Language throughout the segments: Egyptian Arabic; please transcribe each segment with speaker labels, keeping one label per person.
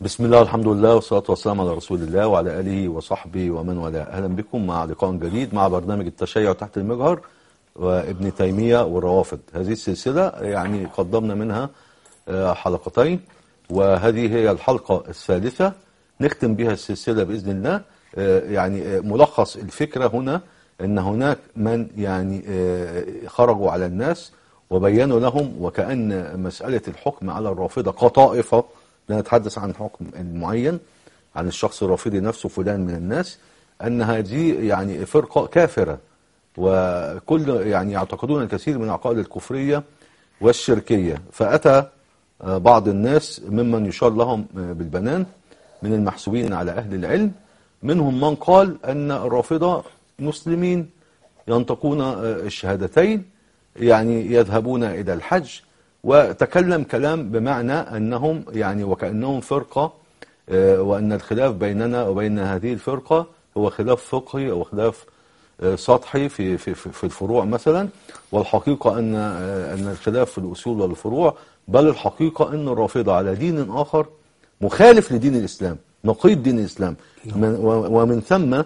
Speaker 1: بسم الله والحمد لله والصلاة والسلام على رسول الله وعلى آله وصحبه ومن والاه أهلا بكم مع لقاء جديد مع برنامج التشيع تحت المجهر وابن تيمية والروافض هذه السلسلة يعني قدمنا منها آه، حلقتين وهذه هي الحلقة الثالثة نختم بها السلسلة بإذن الله آه، يعني آه، ملخص الفكرة هنا أن هناك من يعني آه، خرجوا على الناس وبينوا لهم وكأن مسألة الحكم على الرافضة كطائفة لا نتحدث عن حكم معين عن الشخص الرافضي نفسه فلان من الناس أن هذه يعني فرقة كافرة وكل يعني يعتقدون الكثير من العقائد الكفرية والشركية فأتى آه، بعض الناس ممن يشار لهم آه، بالبنان من المحسوبين على أهل العلم منهم من قال أن الرافضة مسلمين ينطقون آه، الشهادتين يعني يذهبون إلى الحج وتكلم كلام بمعنى أنهم يعني وكأنهم فرقة آه، وأن الخلاف بيننا وبين هذه الفرقة هو خلاف فقهي أو خلاف آه، سطحي في في في في الفروع مثلا والحقيقة أن آه، أن الخلاف في الأصول والفروع بل الحقيقة أن الرافضة على دين آخر مخالف لدين الإسلام نقيض دين الإسلام من و- ومن ثم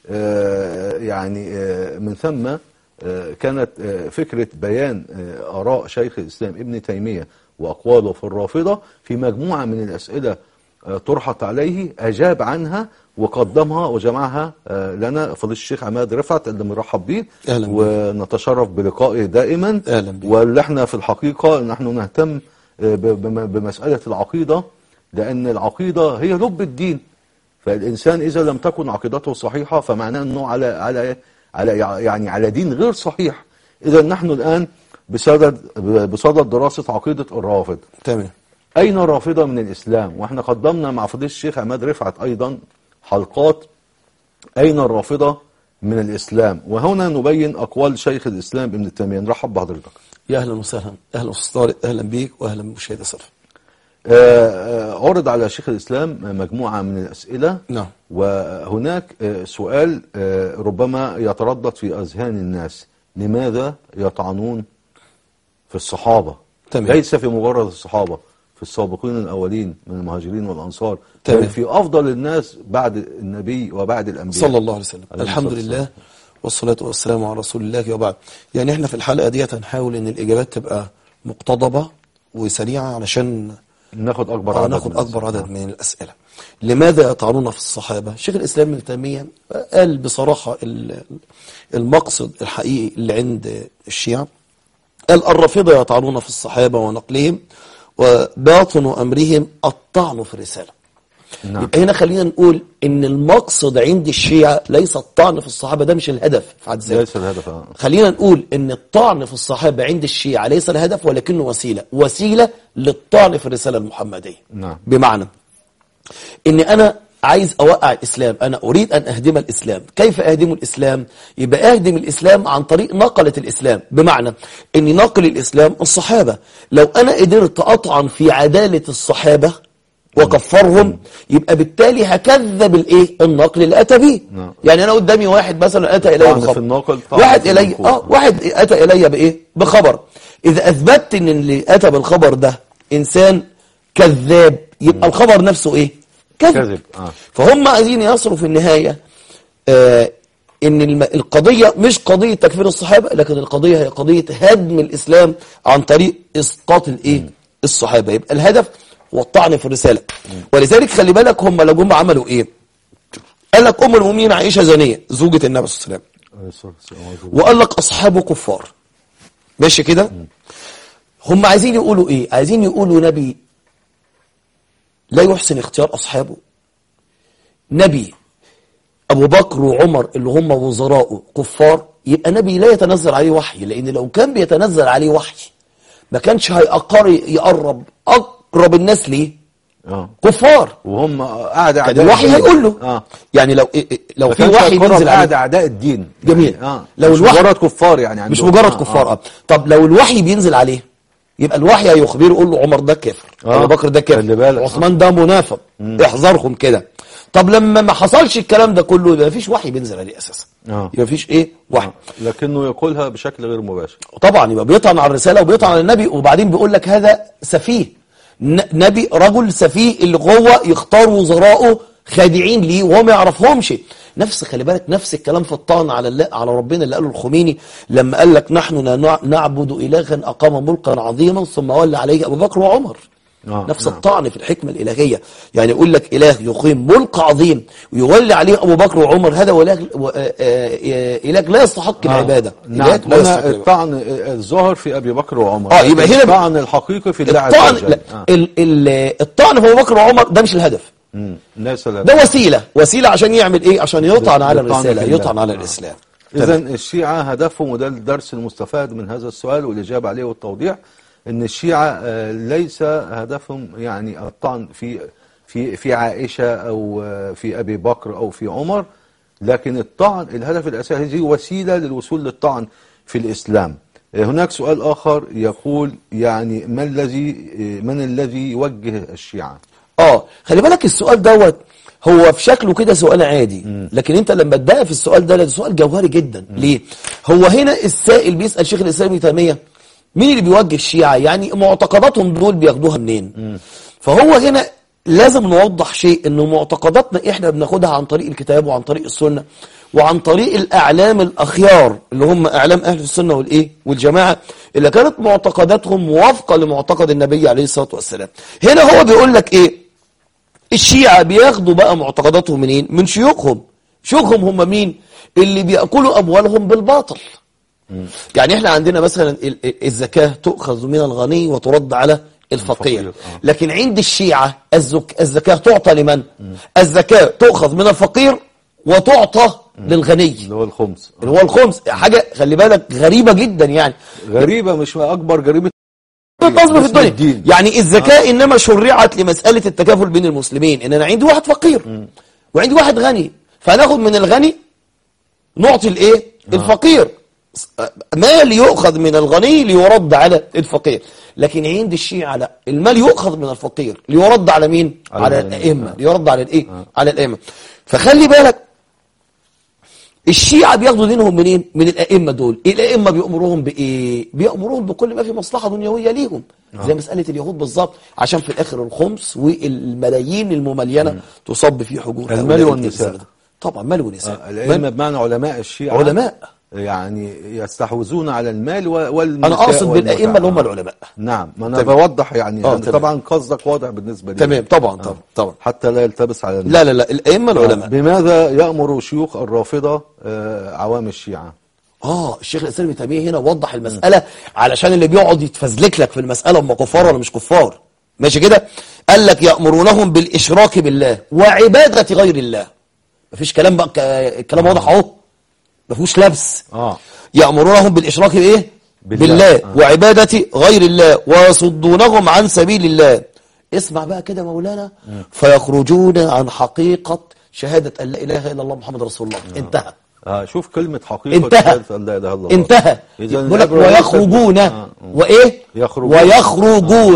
Speaker 1: آه، يعني آه، من ثم آه، كانت آه، فكرة بيان آه، آراء شيخ الإسلام ابن تيمية وأقواله في الرافضة في مجموعة من الأسئلة آه، طرحت عليه أجاب عنها وقدمها وجمعها آه، لنا فضيل الشيخ عماد رفعت اللي بنرحب بيه
Speaker 2: أهلا بك.
Speaker 1: ونتشرف بلقائه دائما
Speaker 2: أهلا بك.
Speaker 1: واللي احنا في الحقيقة نحن نهتم آه، ب- بم- بمسألة العقيدة لأن العقيدة هي لب الدين فالإنسان إذا لم تكن عقيدته صحيحة فمعناه أنه على على على يعني على دين غير صحيح إذا نحن الآن بصدد بصدد دراسة عقيدة الرافض
Speaker 2: تمام
Speaker 1: أين الرافضة من الإسلام وإحنا قدمنا مع فضيلة الشيخ عماد رفعت أيضا حلقات أين الرافضة من الإسلام وهنا نبين أقوال شيخ الإسلام ابن تيمية نرحب بحضرتك
Speaker 2: يا اهلا وسهلا اهلا استاذ طارق اهلا بيك واهلا بمشاهدي صرف
Speaker 1: آه، آه، عرض على شيخ الإسلام مجموعة من الأسئلة
Speaker 2: نعم
Speaker 1: وهناك آه، سؤال آه، ربما يتردد في أذهان الناس لماذا يطعنون في الصحابة
Speaker 2: تمام.
Speaker 1: ليس في مجرد الصحابة في السابقين الأولين من المهاجرين والأنصار
Speaker 2: تمام.
Speaker 1: بل في أفضل الناس بعد النبي وبعد الأنبياء
Speaker 2: صلى الله عليه وسلم
Speaker 1: عليه
Speaker 2: الحمد
Speaker 1: الصلاة
Speaker 2: لله والصلاة والسلام على رسول الله وبعد يعني احنا في الحلقة ديت هنحاول ان الاجابات تبقى مقتضبة وسريعة علشان
Speaker 1: ناخد أكبر
Speaker 2: آه
Speaker 1: عدد
Speaker 2: ناخد
Speaker 1: من
Speaker 2: اكبر
Speaker 1: الأسئلة.
Speaker 2: عدد من الاسئلة لماذا يطعنون في الصحابة شيخ الاسلام ابن تيمية قال بصراحة ال- المقصد الحقيقي اللي عند الشيعة قال الرافضة يطعنون في الصحابة ونقلهم وباطن أمرهم الطعن في الرسالة
Speaker 1: نعم.
Speaker 2: يبقى هنا خلينا نقول ان المقصد عند الشيعة ليس الطعن في الصحابة ده مش الهدف في حد ذاته
Speaker 1: ليس الهدف آه.
Speaker 2: خلينا نقول ان الطعن في الصحابة عند الشيعة ليس الهدف ولكنه وسيلة وسيلة للطعن في الرسالة المحمدية
Speaker 1: نعم.
Speaker 2: بمعنى ان انا عايز اوقع الاسلام انا اريد ان اهدم الاسلام كيف اهدم الاسلام يبقى اهدم الاسلام عن طريق نقلة الاسلام بمعنى ان نقل الاسلام الصحابة لو انا قدرت اطعن في عدالة الصحابة وكفرهم يبقى بالتالي هكذب الايه النقل اللي اتى به
Speaker 1: نعم.
Speaker 2: يعني انا قدامي واحد مثلا اتى الي
Speaker 1: طعن في
Speaker 2: بخبر
Speaker 1: الناقل، طعن
Speaker 2: واحد
Speaker 1: في
Speaker 2: الي
Speaker 1: المنقول.
Speaker 2: اه واحد اتى الي بايه بخبر اذا اثبتت ان اللي اتى بالخبر ده انسان كذاب يبقى الخبر نفسه ايه كذب,
Speaker 1: كذب، آه.
Speaker 2: فهم عايزين يصلوا في النهايه آه ان الم- القضيه مش قضيه تكفير الصحابه لكن القضيه هي قضيه هدم الاسلام عن طريق اسقاط الايه الصحابه يبقى الهدف هو الطعن في الرساله ولذلك خلي بالك هم لو جم عملوا ايه قال لك ام المؤمنين عائشه زانيه زوجة النبي صلى الله عليه وسلم
Speaker 1: عليه الصلاة والسلام.
Speaker 2: وقال لك اصحابه كفار ماشي كده هم عايزين يقولوا ايه عايزين يقولوا نبي لا يحسن اختيار اصحابه نبي ابو بكر وعمر اللي هم وزراءه كفار يبقى نبي لا يتنزل عليه وحي لان لو كان بيتنزل عليه وحي ما كانش هيقر يقرب اقرب الناس ليه
Speaker 1: اه
Speaker 2: كفار
Speaker 1: وهم قاعد
Speaker 2: كان
Speaker 1: أعداء
Speaker 2: الوحي
Speaker 1: الدين.
Speaker 2: هيقول له
Speaker 1: اه
Speaker 2: يعني لو إيه- إيه- لو
Speaker 1: ما
Speaker 2: في
Speaker 1: كانش
Speaker 2: وحي
Speaker 1: هيقرب
Speaker 2: بينزل
Speaker 1: قاعد
Speaker 2: عليه
Speaker 1: أعداء الدين
Speaker 2: جميل.
Speaker 1: يعني اه
Speaker 2: لو
Speaker 1: مش
Speaker 2: الوحي-
Speaker 1: مجرد كفار يعني
Speaker 2: مش
Speaker 1: عندهم.
Speaker 2: مجرد
Speaker 1: آه،
Speaker 2: كفار
Speaker 1: آه.
Speaker 2: اه طب لو الوحي بينزل عليه يبقى الوحي هيخبره يقول له عمر ده كافر
Speaker 1: آه.
Speaker 2: ابو بكر ده
Speaker 1: خلي
Speaker 2: كافر
Speaker 1: بالك.
Speaker 2: عثمان ده منافق احذرهم كده طب لما ما حصلش الكلام ده كله يبقى مفيش وحي بينزل عليه اساسا
Speaker 1: آه.
Speaker 2: يبقى مفيش ايه وحي
Speaker 1: آه. لكنه يقولها بشكل غير مباشر
Speaker 2: طبعا يبقى بيطعن على الرساله وبيطعن على النبي وبعدين بيقول لك هذا سفيه ن- نبي رجل سفيه اللي جوه يختار وزراءه خادعين ليه وهو ما يعرفهمش نفس خلي بالك نفس الكلام في الطعن على الله على ربنا اللي قاله الخميني لما قال لك نحن لا نع- نعبد الها اقام ملكا عظيما ثم ولى عليه ابو بكر وعمر
Speaker 1: آه،
Speaker 2: نفس
Speaker 1: نعم.
Speaker 2: الطعن في الحكمة الإلهية يعني يقول لك إله يقيم ملك عظيم ويولي عليه أبو بكر وعمر هذا ولا و- آه، آه، إله لا يستحق العبادة
Speaker 1: نعم
Speaker 2: إله لا يستحق
Speaker 1: هنا
Speaker 2: العبادة.
Speaker 1: الطعن الظاهر في ابي بكر وعمر
Speaker 2: آه، يبقى
Speaker 1: لكن
Speaker 2: هنا-
Speaker 1: الطعن الحقيقي في الله عز
Speaker 2: الطعن
Speaker 1: وجل
Speaker 2: لا
Speaker 1: آه.
Speaker 2: ال- ال- الطعن في أبو بكر وعمر ده مش الهدف
Speaker 1: مم. ليس لا
Speaker 2: ده وسيلة وسيلة عشان يعمل إيه عشان يطعن على
Speaker 1: للطعن في
Speaker 2: الرسالة
Speaker 1: الله.
Speaker 2: يطعن على
Speaker 1: آه.
Speaker 2: الإسلام
Speaker 1: إذا الشيعة هدفهم وده الدرس المستفاد من هذا السؤال والإجابة عليه والتوضيح إن الشيعة آه، ليس هدفهم يعني الطعن في في في عائشة أو آه، في أبي بكر أو في عمر لكن الطعن الهدف الأساسي هذه وسيلة للوصول للطعن في الإسلام آه، هناك سؤال آخر يقول يعني ما الذي آه، من الذي يوجه الشيعة؟
Speaker 2: اه خلي بالك السؤال دوت هو في شكله كده سؤال عادي لكن انت لما تدقق في السؤال ده ده سؤال جوهري جدا ليه هو هنا السائل بيسأل شيخ الاسلام ابن تيميه مين اللي بيوجه الشيعة يعني معتقداتهم دول بياخدوها منين فهو هنا لازم نوضح شيء انه معتقداتنا احنا بناخدها عن طريق الكتاب وعن طريق السنة وعن طريق الاعلام الاخيار اللي هم اعلام اهل السنة والايه والجماعة اللي كانت معتقداتهم موافقة لمعتقد النبي عليه الصلاة والسلام هنا هو بيقول لك ايه الشيعة بياخدوا بقى معتقداتهم منين من شيوخهم شيوخهم هم مين اللي بيأكلوا أموالهم بالباطل يعني احنا عندنا مثلا ال- ال- الزكاة تؤخذ من الغني وترد على الفقير
Speaker 1: الفقير، آه.
Speaker 2: لكن عند الشيعة الزك... الزكاة تعطى لمن الزكاة تؤخذ من الفقير وتعطى للغني
Speaker 1: اللي هو الخمس
Speaker 2: اللي هو الخمس حاجة خلي بالك غريبة جدا يعني
Speaker 1: غريبة مش أكبر جريمة
Speaker 2: النظم في
Speaker 1: اسم
Speaker 2: الدنيا
Speaker 1: الدين.
Speaker 2: يعني الزكاة إنما شرعت لمسألة التكافل بين المسلمين إن أنا عندي واحد فقير وعندي واحد غني فناخد من الغني نعطي الإيه الفقير مال يؤخذ من الغني ليرد على الفقير لكن عند الشيعة لا المال يؤخذ من الفقير ليرد على مين
Speaker 1: على
Speaker 2: على
Speaker 1: الغني.
Speaker 2: الأئمة
Speaker 1: آه.
Speaker 2: ليرد على الإيه على الأئمة فخلي بالك الشيعة بياخدوا دينهم منين؟ من الأئمة دول الأئمة بيأمروهم بإيه؟ بيأمروهم بكل ما في مصلحة دنيوية ليهم زي مسألة اليهود بالظبط عشان في الآخر الخمس والملايين المملينة تصب في حجور
Speaker 1: المال
Speaker 2: هؤلاء
Speaker 1: والنساء.
Speaker 2: الكنيسة. طبعا مال ونساء
Speaker 1: آه، الأئمة بمعنى علماء الشيعة
Speaker 2: علماء.
Speaker 1: يعني يستحوذون على المال و- والنساء
Speaker 2: أنا أقصد
Speaker 1: والمتعة.
Speaker 2: بالأئمة اللي هم العلماء
Speaker 1: نعم ما أنا
Speaker 2: تمام.
Speaker 1: بوضح يعني
Speaker 2: آه،
Speaker 1: أنا
Speaker 2: تمام.
Speaker 1: طبعا قصدك واضح بالنسبة لي
Speaker 2: تمام طبعا طبعا طبعا
Speaker 1: حتى لا يلتبس على الناس
Speaker 2: لا لا لا الأئمة العلماء
Speaker 1: بماذا يأمر شيوخ الرافضة آه، عوام الشيعة
Speaker 2: اه الشيخ الاسلام ابن تيميه هنا وضح المساله علشان اللي بيقعد يتفزلك لك في المساله هم كفار ولا مش كفار ماشي كده قال لك يامرونهم بالاشراك بالله وعباده غير الله مفيش كلام بقى ك- الكلام واضح اهو مفيهوش لبس
Speaker 1: آه.
Speaker 2: يامرونهم بالاشراك بايه
Speaker 1: بالله.
Speaker 2: بالله,
Speaker 1: آه.
Speaker 2: وعباده غير الله ويصدونهم عن سبيل الله اسمع بقى كده مولانا فيخرجون عن حقيقه شهاده ان لا اله الا الله محمد رسول الله انتهى
Speaker 1: آه شوف كلمة حقيقة
Speaker 2: انتهى
Speaker 1: شهادة أن لا إله إلا الله
Speaker 2: انتهى
Speaker 1: إذا
Speaker 2: بيقول لك
Speaker 1: العبرة ليست-
Speaker 2: ويخرجون
Speaker 1: آه.
Speaker 2: وايه
Speaker 1: يخرجون.
Speaker 2: ويخرجون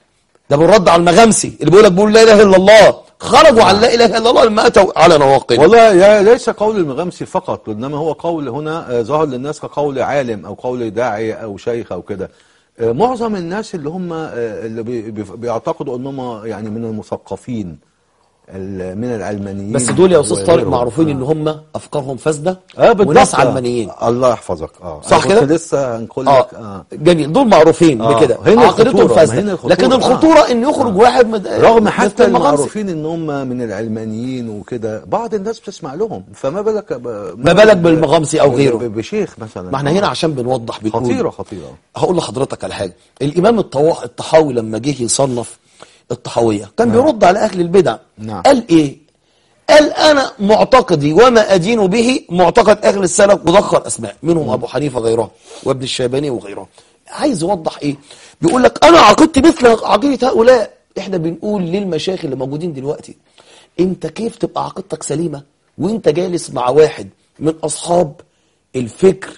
Speaker 2: ده بالرد على المغامسي اللي بيقول لك بيقول لا اله الا الله خرجوا عن لا اله الا الله لما اتوا على نواقض
Speaker 1: والله يا ليس قول المغامسي فقط إنما هو قول هنا آه، ظهر للناس كقول عالم أو قول داعية أو شيخ أو كده آه، معظم الناس اللي هم آه، اللي بي- بي- بيعتقدوا أنهم يعني من المثقفين ال- من العلمانيين
Speaker 2: بس دول يا استاذ طارق
Speaker 1: وغيرهم.
Speaker 2: معروفين
Speaker 1: آه.
Speaker 2: ان هم افكارهم فاسده
Speaker 1: اه بالضبط
Speaker 2: وناس
Speaker 1: آه.
Speaker 2: علمانيين
Speaker 1: الله يحفظك اه
Speaker 2: صح
Speaker 1: أنا
Speaker 2: كده؟
Speaker 1: كنت لسه هنقول
Speaker 2: اه
Speaker 1: لك اه
Speaker 2: جميل دول معروفين
Speaker 1: آه.
Speaker 2: بكده
Speaker 1: هنا
Speaker 2: عقيدتهم
Speaker 1: الخطورة، ما
Speaker 2: فاسده
Speaker 1: هنا الخطورة.
Speaker 2: لكن
Speaker 1: آه.
Speaker 2: الخطوره ان يخرج واحد من
Speaker 1: رغم
Speaker 2: مثل
Speaker 1: حتى
Speaker 2: المغامسي.
Speaker 1: المعروفين ان هم من العلمانيين وكده بعض الناس بتسمع لهم فما بالك ب...
Speaker 2: ما بالك بالمغامسي أو غيره.
Speaker 1: ب- بشيخ مثلا
Speaker 2: ما احنا هنا عشان بنوضح بنقول
Speaker 1: خطيره خطيره
Speaker 2: هقول لحضرتك على حاجة الإمام الطوا- الطحاوي لما جه يصنف الطحاوية كان بيرد على أهل البدع
Speaker 1: نعم.
Speaker 2: قال إيه قال أنا معتقدي وما أدين به معتقد أهل السلف وذكر أسماء منهم أبو حنيفة غيرهم وابن الشيباني وغيرهم عايز يوضح إيه بيقول لك أنا عقيدتي مثل عقيدة هؤلاء إحنا بنقول للمشايخ اللي موجودين دلوقتي أنت كيف تبقى عقيدتك سليمة وأنت جالس مع واحد من أصحاب الفكر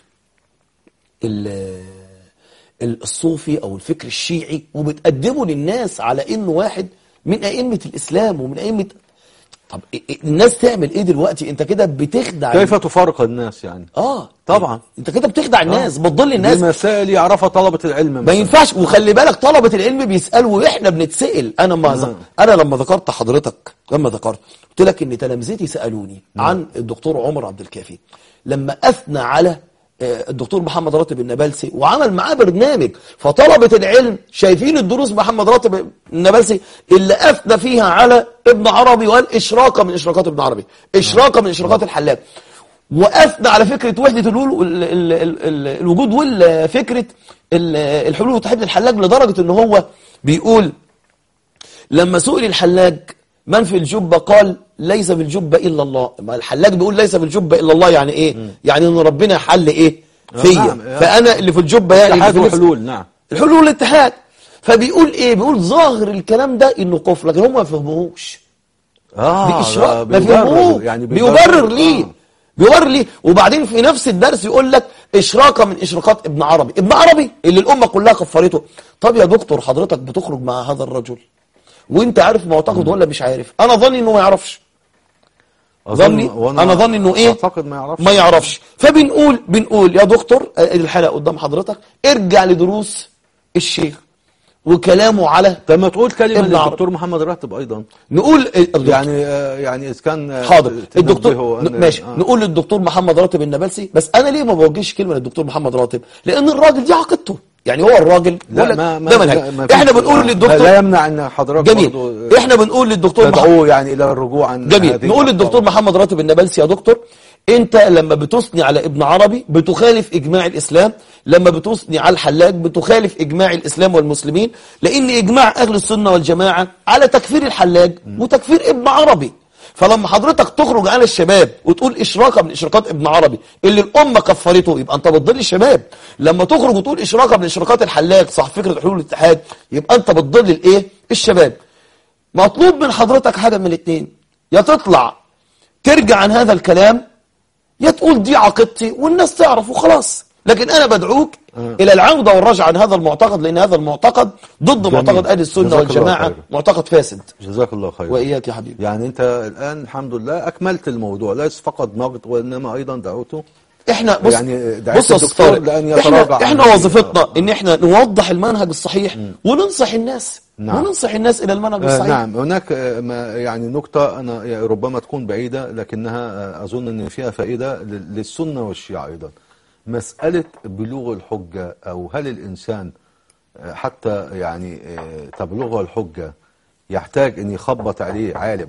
Speaker 2: ال- ال- الصوفي او الفكر الشيعي وبتقدمه للناس على انه واحد من ائمه الاسلام ومن ائمه طب إيه- إيه- الناس تعمل ايه دلوقتي انت كده بتخدع
Speaker 1: كيف تفارق الناس يعني
Speaker 2: اه
Speaker 1: طبعا.
Speaker 2: انت كده بتخدع الناس بتضل
Speaker 1: دي
Speaker 2: الناس
Speaker 1: مسائل يعرفها طلبة العلم
Speaker 2: ما
Speaker 1: مثلا.
Speaker 2: ينفعش وخلي بالك طلبة العلم بيسألوا واحنا بنتسأل انا ما ز... انا لما ذكرت حضرتك لما ذكرت قلت لك ان تلامذتي سألوني عن الدكتور عمر عبد الكافي لما اثنى على آه، الدكتور محمد راتب النبلسي وعمل معاه برنامج فطلبة العلم شايفين الدروس محمد راتب النبلسي اللي اثنى فيها على ابن عربي وقال اشراقة من اشراقات ابن عربي اشراقة من اشراقات الحلاج واثنى على فكره وحده الول ال ال ال ال الوجود والفكره ال- الحلول والتحديد الحلاج لدرجه ان هو بيقول لما سئل الحلاج من في الجبه قال ليس في الجبه الا الله ما الحلاج بيقول ليس في الجبه الا الله يعني ايه يعني ان ربنا حل ايه فيا
Speaker 1: نعم، يعني
Speaker 2: فانا اللي في الجبه يعني اللي
Speaker 1: اتحاد
Speaker 2: في نفسي.
Speaker 1: وحلول نعم
Speaker 2: الحلول والاتحاد فبيقول ايه بيقول ظاهر الكلام ده انه كفر لكن هم ما فهموهوش
Speaker 1: اه
Speaker 2: بإشراق
Speaker 1: ده
Speaker 2: ما
Speaker 1: بيبرر،
Speaker 2: فهموه
Speaker 1: يعني
Speaker 2: بيبرر ليه
Speaker 1: آه.
Speaker 2: بيبرر ليه وبعدين في نفس الدرس يقول لك اشراقه من اشراقات ابن عربي ابن عربي اللي الامه كلها كفرته طب يا دكتور حضرتك بتخرج مع هذا الرجل وانت عارف معتقد ولا مش عارف انا ظني انه ما يعرفش
Speaker 1: أظن-
Speaker 2: ظني
Speaker 1: وأنا
Speaker 2: انا ظني انه ايه
Speaker 1: اعتقد ما يعرفش
Speaker 2: ما يعرفش فبنقول بنقول يا دكتور آه، الحلقه قدام حضرتك ارجع لدروس الشيخ وكلامه على
Speaker 1: طب ما تقول كلمه
Speaker 2: ابن عربي.
Speaker 1: للدكتور محمد راتب ايضا
Speaker 2: نقول الدكتور
Speaker 1: يعني آه، يعني اذا كان آه،
Speaker 2: حاضر
Speaker 1: تنبهه
Speaker 2: الدكتور
Speaker 1: أن-
Speaker 2: ن- ماشي
Speaker 1: آه.
Speaker 2: نقول للدكتور محمد راتب النبلسي بس انا ليه ما بوجهش كلمه للدكتور محمد راتب لان الراجل دي عقيدته يعني هو الراجل بيقول
Speaker 1: لا
Speaker 2: لك
Speaker 1: ما ما
Speaker 2: ده
Speaker 1: لا،
Speaker 2: منهج
Speaker 1: ما
Speaker 2: احنا
Speaker 1: فيش-
Speaker 2: بنقول
Speaker 1: لا
Speaker 2: للدكتور
Speaker 1: يمنع ان حضرتك برضو،
Speaker 2: جميل
Speaker 1: آه،
Speaker 2: احنا بنقول للدكتور محمد
Speaker 1: تدعوه يعني الى الرجوع عن
Speaker 2: جميل
Speaker 1: هذه
Speaker 2: نقول
Speaker 1: الأخطاء.
Speaker 2: للدكتور محمد راتب النبلسي يا دكتور انت لما بتثني على ابن عربي بتخالف اجماع الاسلام لما بتثني على الحلاج بتخالف اجماع الاسلام والمسلمين لان اجماع اهل السنه والجماعه على تكفير الحلاج وتكفير ابن عربي فلما حضرتك تخرج على الشباب وتقول اشراقه من اشراقات ابن عربي اللي الامه كفرته يبقى انت بتضل الشباب لما تخرج وتقول اشراقه من اشراقات الحلاج صح فكره حلول الاتحاد يبقى انت بتضل الايه الشباب مطلوب من حضرتك حاجه من الاثنين يا تطلع ترجع عن هذا الكلام يا تقول دي عقيدتي والناس تعرف وخلاص لكن انا بدعوك
Speaker 1: آه.
Speaker 2: الى العوده والرجعه عن هذا المعتقد لان هذا المعتقد ضد
Speaker 1: جميل.
Speaker 2: معتقد اهل السنه
Speaker 1: جزاك الله
Speaker 2: والجماعه
Speaker 1: خير.
Speaker 2: معتقد فاسد
Speaker 1: جزاك الله خير
Speaker 2: واياك يا حبيبي
Speaker 1: يعني انت الان الحمد لله اكملت الموضوع ليس فقط نقد وانما ايضا دعوته
Speaker 2: احنا بص
Speaker 1: يعني دعاية
Speaker 2: بص يا أستاذ
Speaker 1: الدكتور
Speaker 2: طارق،
Speaker 1: لأن
Speaker 2: احنا
Speaker 1: يتراجع عن
Speaker 2: احنا
Speaker 1: هذه-
Speaker 2: وظيفتنا
Speaker 1: آه.
Speaker 2: ان احنا نوضح المنهج الصحيح وننصح الناس
Speaker 1: نعم.
Speaker 2: وننصح الناس الى المنهج
Speaker 1: آه
Speaker 2: الصحيح
Speaker 1: نعم هناك آه، ما يعني نقطة أنا يعني ربما تكون بعيدة لكنها آه، أظن أن فيها فائدة لل- للسنة والشيعة أيضا مسألة بلوغ الحجة أو هل الإنسان آه، حتى يعني آه، تبلغه الحجة يحتاج أن يخبط عليه عالم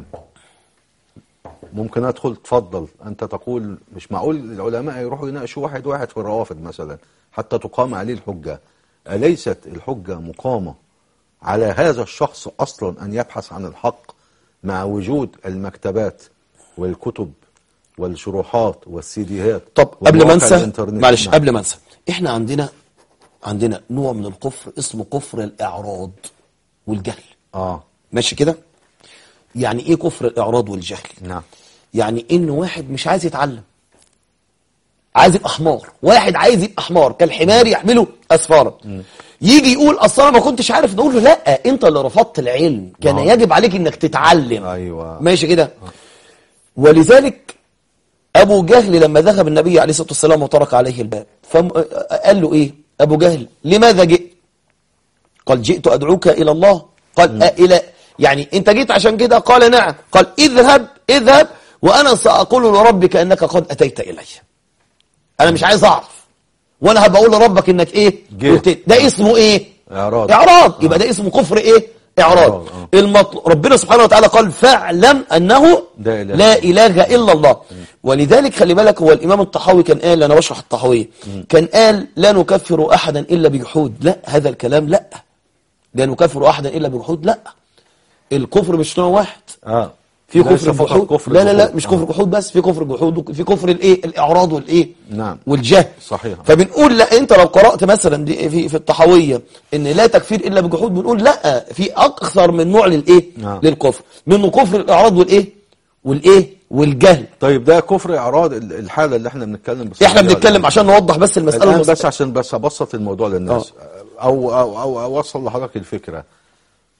Speaker 1: ممكن أدخل تفضل أنت تقول مش معقول العلماء يروحوا يناقشوا واحد واحد في الروافد مثلا حتى تقام عليه الحجة أليست الحجة مقامة على هذا الشخص أصلا أن يبحث عن الحق مع وجود المكتبات والكتب والشروحات والسيديهات
Speaker 2: طب قبل ما
Speaker 1: ومواقع
Speaker 2: انسى
Speaker 1: الإنترنت.
Speaker 2: معلش
Speaker 1: نعم.
Speaker 2: قبل ما انسى احنا عندنا عندنا نوع من الكفر اسمه كفر الاعراض والجهل
Speaker 1: آه
Speaker 2: ماشي كده يعني ايه كفر الاعراض والجهل
Speaker 1: نعم
Speaker 2: يعني ان واحد مش عايز يتعلم عايز يبقى حمار واحد عايز يبقى حمار كالحمار يحمله اسفارا يجي يقول اصل انا ما كنتش عارف نقول له لا انت اللي رفضت العلم كان
Speaker 1: آه.
Speaker 2: يجب عليك انك تتعلم
Speaker 1: أيوة.
Speaker 2: ماشي كده ولذلك ابو جهل لما ذهب النبي عليه الصلاه والسلام وطرق عليه الباب فقال له ايه ابو جهل لماذا جئت قال جئت ادعوك الى الله قال أ الى يعني انت جيت عشان كده قال نعم قال اذهب اذهب وانا ساقول لربك انك قد اتيت الي انا مش عايز اعرف وانا هبقى اقول لربك انك ايه
Speaker 1: جيت.
Speaker 2: قلت ده اسمه ايه
Speaker 1: إعراض.
Speaker 2: اعراض يبقى ده اسمه كفر ايه اعراض
Speaker 1: إعراض، آه.
Speaker 2: المطلوب ربنا سبحانه وتعالى قال فاعلم انه
Speaker 1: لا إله
Speaker 2: لا اله الا الله ولذلك خلي بالك هو الامام الطحاوي كان قال انا بشرح الطحاويه كان قال لا نكفر احدا الا بجحود لا هذا الكلام لا لا نكفر احدا الا بجحود لا الكفر مش نوع واحد
Speaker 1: آه
Speaker 2: في
Speaker 1: ليس
Speaker 2: كفر
Speaker 1: فقط
Speaker 2: الجحود
Speaker 1: كفر
Speaker 2: لا لا لا
Speaker 1: الجحود.
Speaker 2: مش
Speaker 1: آه.
Speaker 2: كفر جحود بس في كفر جحود في كفر الايه الاعراض والايه
Speaker 1: نعم.
Speaker 2: والجهل
Speaker 1: صحيح.
Speaker 2: فبنقول لا انت لو قرات مثلا دي في في الطحاويه ان لا تكفير الا بجحود بنقول لا في اكثر من نوع للايه
Speaker 1: نعم.
Speaker 2: للكفر منه كفر الاعراض والايه والايه والجهل
Speaker 1: طيب ده كفر إعراض ال- الحالة اللي احنا بنتكلم بصراحة
Speaker 2: احنا بنتكلم عشان نوضح بس المساله
Speaker 1: الآن
Speaker 2: المس-
Speaker 1: بس عشان بس أبسط الموضوع للناس أو, أو, أو أوصل لحضرتك الفكرة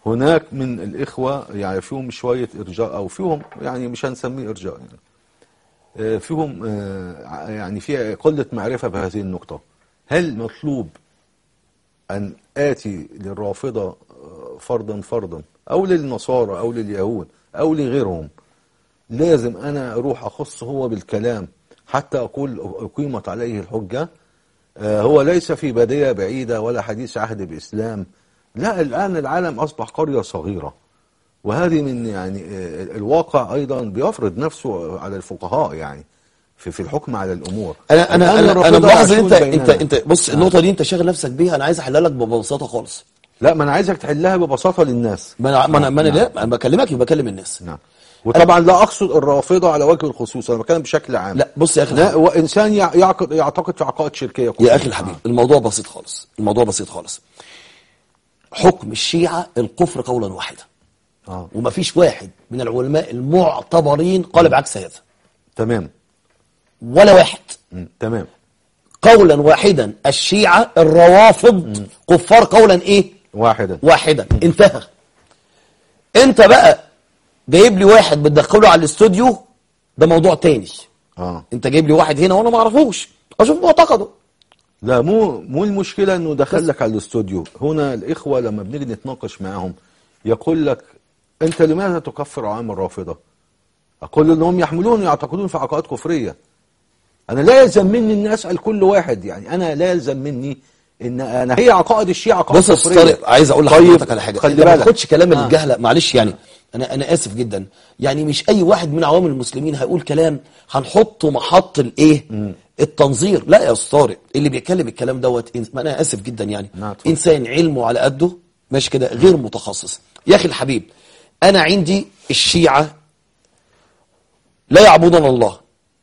Speaker 1: هناك من الإخوة يعني فيهم شوية إرجاء أو فيهم يعني مش هنسميه إرجاء يعني آه، فيهم آه، يعني في قلة معرفة بهذه النقطة هل مطلوب أن آتي للرافضة آه، فردا فردا أو للنصارى أو لليهود أو لغيرهم لازم أنا أروح أخص هو بالكلام حتى أقول أقيمت عليه الحجة آه، هو ليس في بدية بعيدة ولا حديث عهد بإسلام لا الآن العالم أصبح قرية صغيرة وهذه من يعني آه، الواقع أيضا بيفرض نفسه على الفقهاء يعني في في الحكم على الأمور
Speaker 2: انا انا
Speaker 1: الآن
Speaker 2: انا,
Speaker 1: الرافضة
Speaker 2: أنا ملاحظ ان انت
Speaker 1: يعيشون
Speaker 2: انت
Speaker 1: بيننا.
Speaker 2: انت بص
Speaker 1: نعم.
Speaker 2: النقطه دي انت شاغل نفسك بيها انا عايز احلها لك ببساطه خالص
Speaker 1: لا ما أنا عايزك تحلها ببساطة للناس
Speaker 2: ما انا ما انا, ما أنا
Speaker 1: نعم.
Speaker 2: لا انا بكلمك يبقى بكلم الناس
Speaker 1: نعم وطبعا لا أقصد الرافضة على وجه الخصوص أنا بتكلم بشكل عام
Speaker 2: لا بص يا اخي
Speaker 1: لا
Speaker 2: الحبيب
Speaker 1: وإنسان يع- يعقد يعتقد في عقائد شركية
Speaker 2: يا
Speaker 1: كفرية.
Speaker 2: اخي الحبيب الموضوع بسيط خالص الموضوع بسيط خالص حكم الشيعة الكفر قولا واحدا
Speaker 1: آه.
Speaker 2: ومفيش واحد من العلماء المعتبرين قال بعكس هذا
Speaker 1: تمام
Speaker 2: ولا واحد
Speaker 1: مم. تمام
Speaker 2: قولا واحدا الشيعة الروافض كفار قولا ايه
Speaker 1: واحدا
Speaker 2: واحدا انتهى انت بقى جايب لي واحد بتدخله على الاستوديو ده موضوع تاني
Speaker 1: اه
Speaker 2: انت جايب لي واحد هنا وانا ما اعرفوش اشوف معتقده
Speaker 1: لا مو مو المشكله انه دخل لك على الاستوديو هنا الاخوه لما بنيجي نتناقش معاهم يقول لك انت لماذا تكفر عوام الرافضه اقول انهم يحملون يعتقدون في عقائد كفريه انا لا يلزم مني ان اسال كل واحد يعني انا لا يلزم مني ان انا هي عقائد الشيعة عقائد
Speaker 2: بص يا
Speaker 1: كفريه
Speaker 2: أستاذ طارق عايز اقول
Speaker 1: طيب،
Speaker 2: لحضرتك على حاجه
Speaker 1: خلي
Speaker 2: انت ما
Speaker 1: بالك
Speaker 2: تاخدش كلام
Speaker 1: آه.
Speaker 2: الجهله معلش يعني انا انا اسف جدا يعني مش اي واحد من عوام المسلمين هيقول كلام هنحطه محط الايه التنظير لا يا استاذ طارق اللي بيتكلم الكلام دوت إنس- ما انا اسف جدا يعني
Speaker 1: نعم، اتفضل.
Speaker 2: انسان علمه على قده ماشي كده غير متخصص يا اخي الحبيب انا عندي الشيعه لا يعبدون الله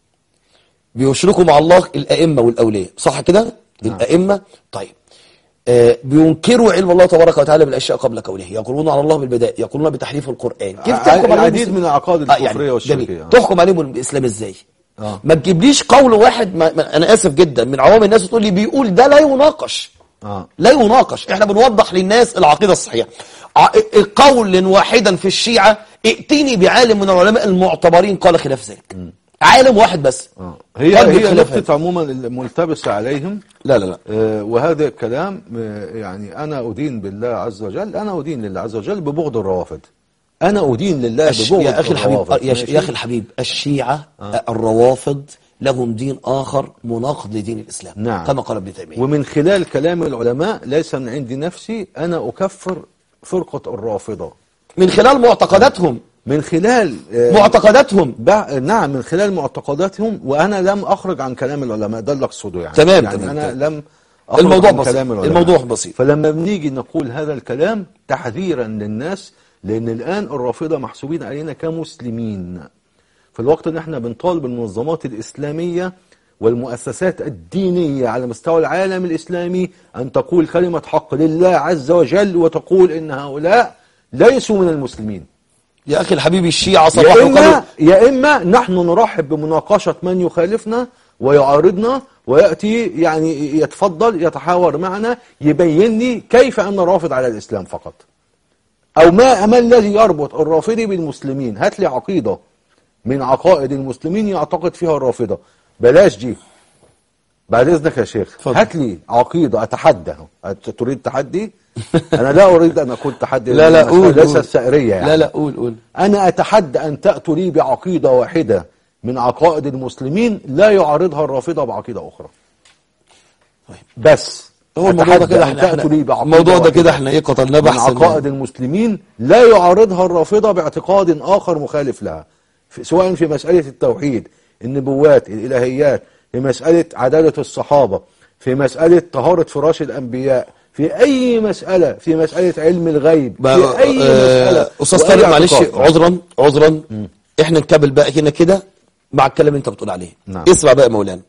Speaker 2: بيشركوا مع الله الائمه والاولياء صح كده الائمه طيب آه بينكروا علم الله تبارك وتعالى بالاشياء قبل كونه يقولون على الله بالبداء يقولون بتحريف القران كيف
Speaker 1: ع-
Speaker 2: تحكم عليهم
Speaker 1: العديد
Speaker 2: بالإسلام؟
Speaker 1: من العقائد
Speaker 2: آه،
Speaker 1: الكفرية والشركية.
Speaker 2: جميل. تحكم عليهم بالاسلام ازاي
Speaker 1: آه.
Speaker 2: ما تجيبليش قول واحد ما ما انا اسف جدا من عوام الناس تقول لي بيقول ده لا يناقش
Speaker 1: آه.
Speaker 2: لا يناقش احنا بنوضح للناس العقيده الصحيحه ع- قول واحدا في الشيعه ائتني بعالم من العلماء المعتبرين قال خلاف ذلك عالم واحد بس
Speaker 1: آه. هي
Speaker 2: قال
Speaker 1: هي
Speaker 2: بالخلاف
Speaker 1: نقطة
Speaker 2: هذا.
Speaker 1: عموما الملتبسة عليهم
Speaker 2: لا لا لا
Speaker 1: آه، وهذا الكلام آه، يعني أنا أدين بالله عز وجل أنا أدين لله عز وجل ببغض الروافض أنا أدين لله
Speaker 2: الش-
Speaker 1: ببغض
Speaker 2: يا اخي الحبيب
Speaker 1: الروافض
Speaker 2: يا, ش-
Speaker 1: ماشي؟
Speaker 2: يا اخي الحبيب الشيعه الروافض لهم دين اخر مناقض لدين الاسلام
Speaker 1: نعم.
Speaker 2: كما قال ابن تيميه
Speaker 1: ومن خلال كلام العلماء ليس من عندي نفسي أنا أكفر فرقة الرافضة
Speaker 2: من خلال معتقداتهم
Speaker 1: من خلال آه،
Speaker 2: معتقداتهم
Speaker 1: بع- نعم من خلال معتقداتهم وانا لم اخرج عن كلام العلماء ده اللي اقصده يعني
Speaker 2: تمام،
Speaker 1: يعني
Speaker 2: تمام،
Speaker 1: انا
Speaker 2: تمام.
Speaker 1: لم أخرج
Speaker 2: الموضوع
Speaker 1: عن
Speaker 2: بسيط.
Speaker 1: كلام العلماء.
Speaker 2: الموضوع بسيط.
Speaker 1: فلما بنيجي نقول هذا الكلام تحذيرا للناس لان الان الرافضه محسوبين علينا كمسلمين في الوقت ان احنا بنطالب المنظمات الاسلاميه والمؤسسات الدينيه على مستوى العالم الاسلامي ان تقول كلمه حق لله عز وجل وتقول ان هؤلاء ليسوا من المسلمين
Speaker 2: يا اخي الحبيب الشيعه
Speaker 1: يا
Speaker 2: صباحوا قالوا
Speaker 1: إما, يا إما نحن نرحب بمناقشة من يخالفنا ويعارضنا ويأتي يعني يتفضل يتحاور معنا يبين لي كيف أن الرافض على الإسلام فقط أو ما ما الذي يربط الرافضي بالمسلمين هات لي عقيدة من عقائد المسلمين يعتقد فيها الرافضة بلاش دي بعد إذنك يا شيخ
Speaker 2: اتفضل.
Speaker 1: هات لي عقيدة أتحدى أنت تريد تحدي أنا لا أريد أن أكون تحدي
Speaker 2: لا لا
Speaker 1: لأن
Speaker 2: قول
Speaker 1: ليس
Speaker 2: قول.
Speaker 1: السائرية يعني
Speaker 2: لا لا قول قول
Speaker 1: أنا أتحدى أن تأتوا لي بعقيدة واحدة من عقائد المسلمين لا يعارضها الرافضة بعقيدة أخرى
Speaker 2: طيب.
Speaker 1: بس
Speaker 2: هو الموضوع ده
Speaker 1: أتحدى
Speaker 2: كده
Speaker 1: أن
Speaker 2: احنا,
Speaker 1: تأتوا لي
Speaker 2: احنا
Speaker 1: بعقيدة
Speaker 2: الموضوع ده
Speaker 1: واحدة
Speaker 2: كده احنا ايه قتلناه
Speaker 1: من
Speaker 2: بحث
Speaker 1: عقائد المسلمين لا يعارضها الرافضة باعتقاد آخر مخالف لها في سواء في مسألة التوحيد النبوات الإلهيات في مسألة عدالة الصحابة في مسألة طهارة فراش الأنبياء في أي مسألة في مسألة علم الغيب في أي مسألة
Speaker 2: استاذ
Speaker 1: وأي
Speaker 2: طارق معلش
Speaker 1: اعتقاد.
Speaker 2: عذرا عذرا احنا نكمل بقى هنا كده مع الكلام اللي انت بتقول عليه
Speaker 1: نعم.
Speaker 2: اسمع بقى يا مولانا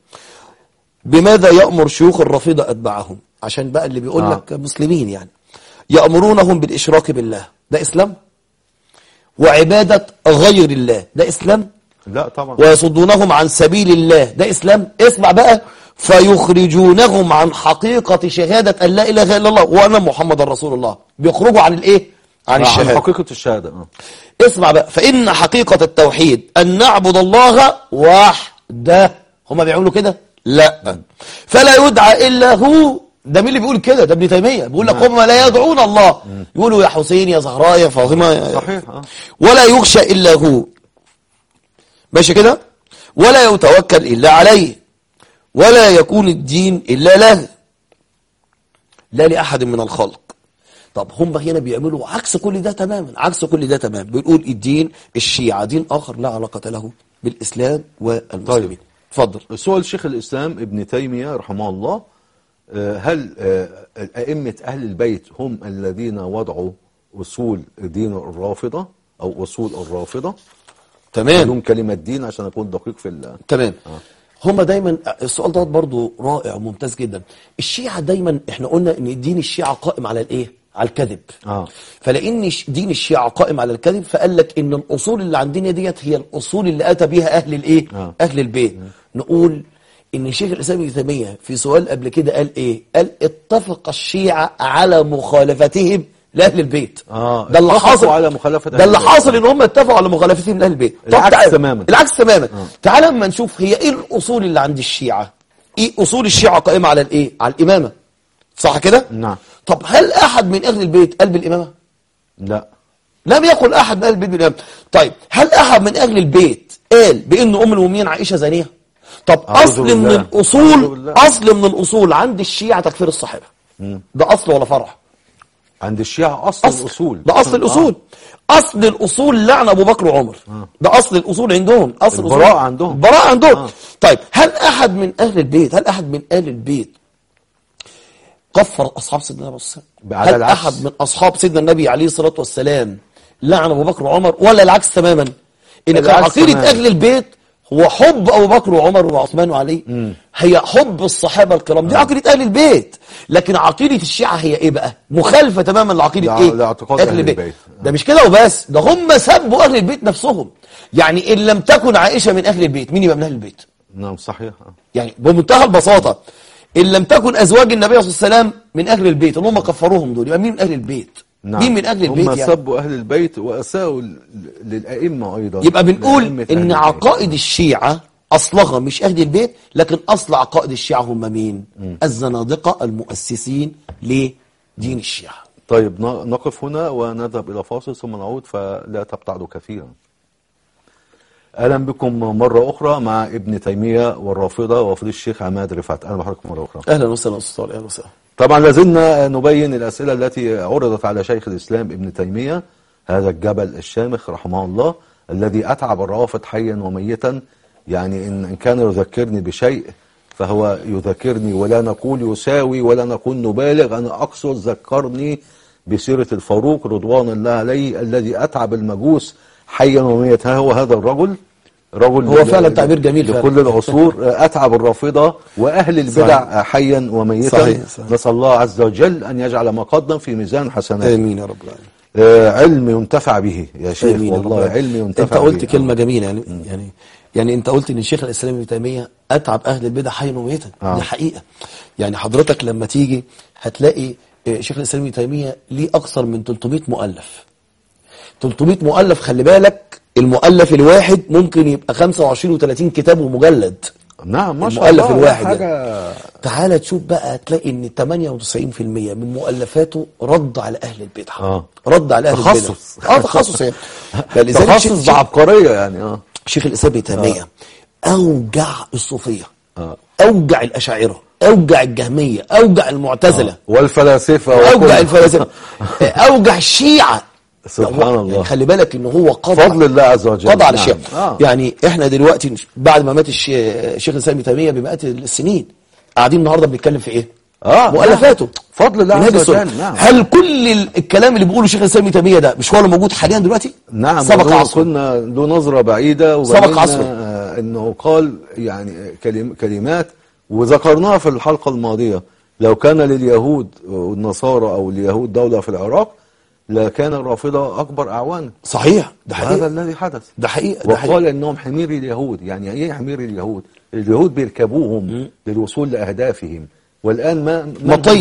Speaker 2: بماذا يأمر شيوخ الرافضة أتباعهم عشان بقى اللي بيقول
Speaker 1: آه.
Speaker 2: لك مسلمين يعني يأمرونهم بالإشراك بالله ده إسلام وعبادة غير الله ده إسلام
Speaker 1: لا طبعا
Speaker 2: ويصدونهم عن سبيل الله ده إسلام اسمع بقى فيخرجونهم عن حقيقة شهادة أن لا إله إلا الله وأنا محمد رسول الله بيخرجوا عن الإيه عن
Speaker 1: آه،
Speaker 2: الشهادة
Speaker 1: حقيقة الشهادة آه.
Speaker 2: اسمع بقى فإن حقيقة التوحيد أن نعبد الله وحده هما بيعملوا كده لا فلا يدعى إلا هو ده مين اللي بيقول كده ده ابن تيمية بيقول لك هم لا يدعون الله يقولوا يا حسين يا زهراء يا فاطمة يا-
Speaker 1: صحيح آه.
Speaker 2: ولا يخشى إلا هو ماشي كده ولا يتوكل إلا عليه ولا يكون الدين إلا له لا لأحد من الخلق طب هم هنا بيعملوا عكس كل ده تماما عكس كل ده تماما بيقول الدين الشيعة دين آخر لا علاقة له بالإسلام والمسلمين اتفضل
Speaker 1: سؤال شيخ الإسلام ابن تيمية رحمه الله آه، هل آه، أئمة أهل البيت هم الذين وضعوا أصول دين الرافضة أو أصول الرافضة
Speaker 2: تمام
Speaker 1: بدون كلمة دين عشان أكون دقيق في ال-
Speaker 2: تمام هم دايما السؤال ده برضو رائع وممتاز جدا الشيعة دايما احنا قلنا ان دين الشيعة قائم على الايه على الكذب
Speaker 1: آه.
Speaker 2: فلان ش- دين الشيعة قائم على الكذب فقال لك ان الاصول اللي عندنا ديت هي الاصول اللي اتى بها اهل الايه
Speaker 1: آه.
Speaker 2: اهل البيت نقول ان شيخ الاسلام ابن تيميه في سؤال قبل كده قال ايه قال اتفق الشيعة على مخالفتهم لاهل البيت
Speaker 1: آه،
Speaker 2: ده اللي
Speaker 1: اتفقوا
Speaker 2: حاصل
Speaker 1: على مخالفة
Speaker 2: ده
Speaker 1: أهل
Speaker 2: اللي
Speaker 1: البيت.
Speaker 2: حاصل ان هم اتفقوا على مخالفتهم لاهل البيت طب
Speaker 1: العكس
Speaker 2: تعال-
Speaker 1: تماما.
Speaker 2: العكس تماما تعال اما نشوف هي ايه الاصول اللي عند الشيعة ايه اصول الشيعة قائمة على الايه على الامامة صح كده
Speaker 1: نعم.
Speaker 2: طب هل احد من اهل البيت قال بالامامة
Speaker 1: لا
Speaker 2: لم يقل احد من اهل البيت بالامامة طيب هل احد من اهل البيت قال بان ام المؤمنين عائشة زانية طب
Speaker 1: أعوذ
Speaker 2: اصل من
Speaker 1: بالله. أعوذ
Speaker 2: الاصول
Speaker 1: بالله.
Speaker 2: اصل من الاصول عند الشيعة تكفير الصحابة ده اصل ولا فرع
Speaker 1: عند الشيعة أصل,
Speaker 2: أصل
Speaker 1: الأصول
Speaker 2: ده أصل الأصول أصل الأصول لعن أبو بكر وعمر ده أصل الأصول عندهم أصل
Speaker 1: البراءة
Speaker 2: الأصول.
Speaker 1: عندهم.
Speaker 2: البراءة عندهم
Speaker 1: آه.
Speaker 2: طيب هل أحد من أهل البيت هل أحد من أهل البيت كفر أصحاب سيدنا النبي صلى الله
Speaker 1: على
Speaker 2: عليه وسلم هل
Speaker 1: العكس.
Speaker 2: أحد من أصحاب سيدنا النبي عليه الصلاة والسلام لعن أبو بكر وعمر ولا العكس تماما إن كان
Speaker 1: العكس
Speaker 2: عقيدة
Speaker 1: تماماً.
Speaker 2: أهل البيت هو حب أبو بكر وعمر وعثمان وعلي هي حب الصحابة الكرام دي عقيدة أهل البيت لكن عقيدة الشيعة هي إيه بقى مخالفة تماما لعقيدة
Speaker 1: لع-
Speaker 2: إيه
Speaker 1: لاعتقاد أهل البيت.
Speaker 2: ده مش كده وبس ده هم سبوا أهل البيت نفسهم يعني إن لم تكن عائشة من أهل البيت مين يبقى من أهل البيت
Speaker 1: نعم صحيح آه.
Speaker 2: يعني بمنتهى البساطة إن لم تكن أزواج النبي صلى الله عليه وسلم من أهل البيت اللي هم كفروهم دول يبقى مين من أهل البيت
Speaker 1: نعم.
Speaker 2: مين من أهل البيت
Speaker 1: هم
Speaker 2: يعني
Speaker 1: سبوا أهل البيت وأساءوا ل- للأئمة أيضا
Speaker 2: يبقى بنقول
Speaker 1: لأئمة أهل
Speaker 2: إن
Speaker 1: البيت.
Speaker 2: عقائد الشيعة أصلها مش أهل البيت لكن أصل عقائد الشيعة هم مين الزنادقة المؤسسين لدين الشيعة
Speaker 1: طيب ن- نقف هنا ونذهب إلى فاصل ثم نعود فلا تبتعدوا كثيرا أهلا بكم مرة أخرى مع ابن تيمية والرافضة وفضيل الشيخ عماد رفعت أهلا بحضراتكم مرة أخرى
Speaker 2: أهلا وسهلا أستاذ طارق أهلا وسهلا
Speaker 1: طبعا لازلنا نبين الأسئلة التي عرضت على شيخ الإسلام ابن تيمية هذا الجبل الشامخ رحمه الله الذي أتعب الروافض حيا وميتا يعني إن إن كان يذكرني بشيء فهو يذكرني ولا نقول يساوي ولا نقول نبالغ أنا أقصد ذكرني بسيرة الفاروق رضوان الله عليه الذي أتعب المجوس حيا وميتا هو هذا الرجل رجل
Speaker 2: هو فعلا تعبير جميل فعلا.
Speaker 1: لكل العصور أتعب الرافضة وأهل البدع حيا وميتا
Speaker 2: صحيح، صحيح.
Speaker 1: نسأل الله عز وجل أن يجعل ما قدم في ميزان حسناته
Speaker 2: آمين يا رب العالمين
Speaker 1: آه علم ينتفع به يا شيخ
Speaker 2: آمين يا رب
Speaker 1: والله
Speaker 2: العالمين.
Speaker 1: علم ينتفع
Speaker 2: انت قلت
Speaker 1: به
Speaker 2: كلمة جميلة يعني يعني يعني انت قلت ان الشيخ الاسلام ابن تيمية اتعب اهل البدع حيا وميتا
Speaker 1: آه.
Speaker 2: دي حقيقة يعني حضرتك لما تيجي هتلاقي آه، شيخ الاسلام ابن تيمية ليه اكثر من 300 مؤلف 300 مؤلف خلي بالك المؤلف الواحد ممكن يبقى 25 و30 كتاب ومجلد
Speaker 1: نعم ما شاء
Speaker 2: المؤلف
Speaker 1: الله
Speaker 2: الواحد
Speaker 1: حاجة
Speaker 2: تعال تشوف بقى تلاقي ان 98% من مؤلفاته رد على اهل البدع
Speaker 1: آه.
Speaker 2: رد على اهل
Speaker 1: تخصص.
Speaker 2: البدع اه تخصص يعني فلذلك
Speaker 1: تخصص
Speaker 2: شيخ-
Speaker 1: بعبقرية يعني اه
Speaker 2: شيخ الاسلام ابن تيميه اوجع الصوفيه
Speaker 1: آه.
Speaker 2: اوجع الاشاعره اوجع الجهميه اوجع المعتزله
Speaker 1: والفلاسفة
Speaker 2: اوجع
Speaker 1: وكل-
Speaker 2: الفلاسفه اوجع الشيعه
Speaker 1: سبحان
Speaker 2: يعني
Speaker 1: الله
Speaker 2: خلي بالك ان هو قضى
Speaker 1: فضل الله عز وجل
Speaker 2: قضى على
Speaker 1: نعم.
Speaker 2: الشيعة
Speaker 1: آه.
Speaker 2: يعني احنا دلوقتي بعد ما مات الش- الشيخ الاسلام ابن تيميه بمئات السنين قاعدين النهارده بنتكلم في ايه
Speaker 1: آه،
Speaker 2: مؤلفاته
Speaker 1: نعم. فضل الله
Speaker 2: منهاج
Speaker 1: عز وجل،
Speaker 2: السنة.
Speaker 1: نعم.
Speaker 2: هل كل ال- الكلام اللي بيقوله الشيخ الاسلام ابن تيميه ده مش هو اللي موجود حاليا دلوقتي
Speaker 1: نعم
Speaker 2: سبق
Speaker 1: وله-
Speaker 2: عصره
Speaker 1: كنا له نظرة بعيدة
Speaker 2: سبق
Speaker 1: وبينا
Speaker 2: عصره.
Speaker 1: آه، انه قال يعني كلم كلمات وذكرناها في الحلقة الماضية لو كان لليهود والنصارى او اليهود دولة في العراق لكان الرافضة اكبر اعوانا
Speaker 2: صحيح ده
Speaker 1: هذا
Speaker 2: حقيقه
Speaker 1: الذي حدث
Speaker 2: ده حقيقه ده حقيقه
Speaker 1: وقال انهم حمير اليهود يعني ايه حمير اليهود اليهود بيركبوهم للوصول لاهدافهم والان ما ما
Speaker 2: مطية.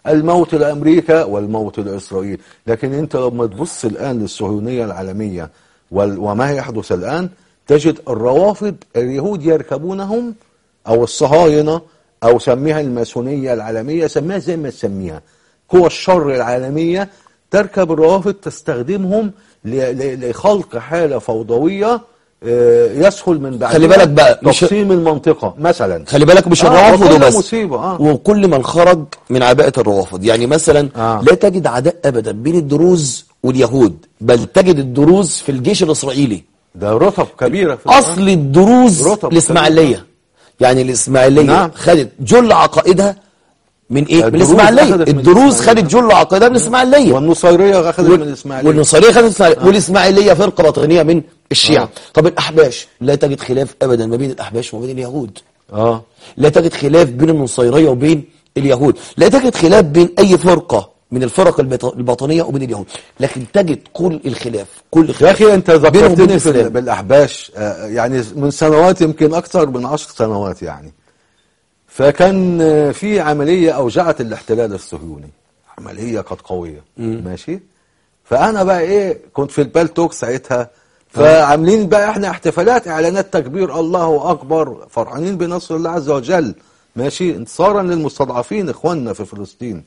Speaker 1: الموت لامريكا والموت لاسرائيل لكن انت لما تبص الان للصهيونيه العالميه وال- وما يحدث الان تجد الروافض اليهود يركبونهم او الصهاينه او سميها الماسونيه العالميه سميها زي ما تسميها قوى الشر العالميه تركب الروافض تستخدمهم ل- ل- لخلق حاله فوضويه آه، يسهل من بعدها
Speaker 2: خلي بالك بقى، مش-
Speaker 1: تقسيم المنطقه مثلا
Speaker 2: خلي بالك مش
Speaker 1: آه،
Speaker 2: الروافض
Speaker 1: وكل
Speaker 2: وبس
Speaker 1: مصيبة، آه.
Speaker 2: وكل من خرج من عباءة الروافض يعني مثلا
Speaker 1: آه.
Speaker 2: لا تجد عداء ابدا بين الدروز واليهود بل تجد الدروز في الجيش الاسرائيلي
Speaker 1: ده رتب كبيره في
Speaker 2: اصل الدروز
Speaker 1: رتب
Speaker 2: الاسماعيليه يعني الاسماعيليه
Speaker 1: نعم.
Speaker 2: خدت جل عقائدها من ايه من
Speaker 1: الدروز
Speaker 2: الاسماعيليه
Speaker 1: أخذت من
Speaker 2: الدروز
Speaker 1: الإسماعيلية.
Speaker 2: خدت جل عقائدها من الاسماعيليه
Speaker 1: والنصيريه اخذت من الاسماعيليه
Speaker 2: والنصيريه خدت الإسماعيلية. والاسماعيليه فرقه باطنيه من الشيعه طب الاحباش لا تجد خلاف ابدا ما بين الاحباش وما بين اليهود
Speaker 1: اه
Speaker 2: لا تجد خلاف بين النصيرية وبين اليهود لا تجد خلاف بين أي فرقة من الفرق البط- الباطنية وبين اليهود لكن تجد كل الخلاف كل
Speaker 1: يا
Speaker 2: خلاف
Speaker 1: اخي انت
Speaker 2: بينهم وبين
Speaker 1: ذكرتني في
Speaker 2: الإسلام.
Speaker 1: بالاحباش آه، يعني من سنوات يمكن اكثر من عشر سنوات يعني فكان آه، في عمليه اوجعت الاحتلال الصهيوني عمليه كانت قويه ماشي فانا بقى ايه كنت في البالتوك ساعتها فعاملين بقى احنا احتفالات اعلانات تكبير الله اكبر فرحانين بنصر الله عز وجل ماشي انتصارا للمستضعفين اخواننا في فلسطين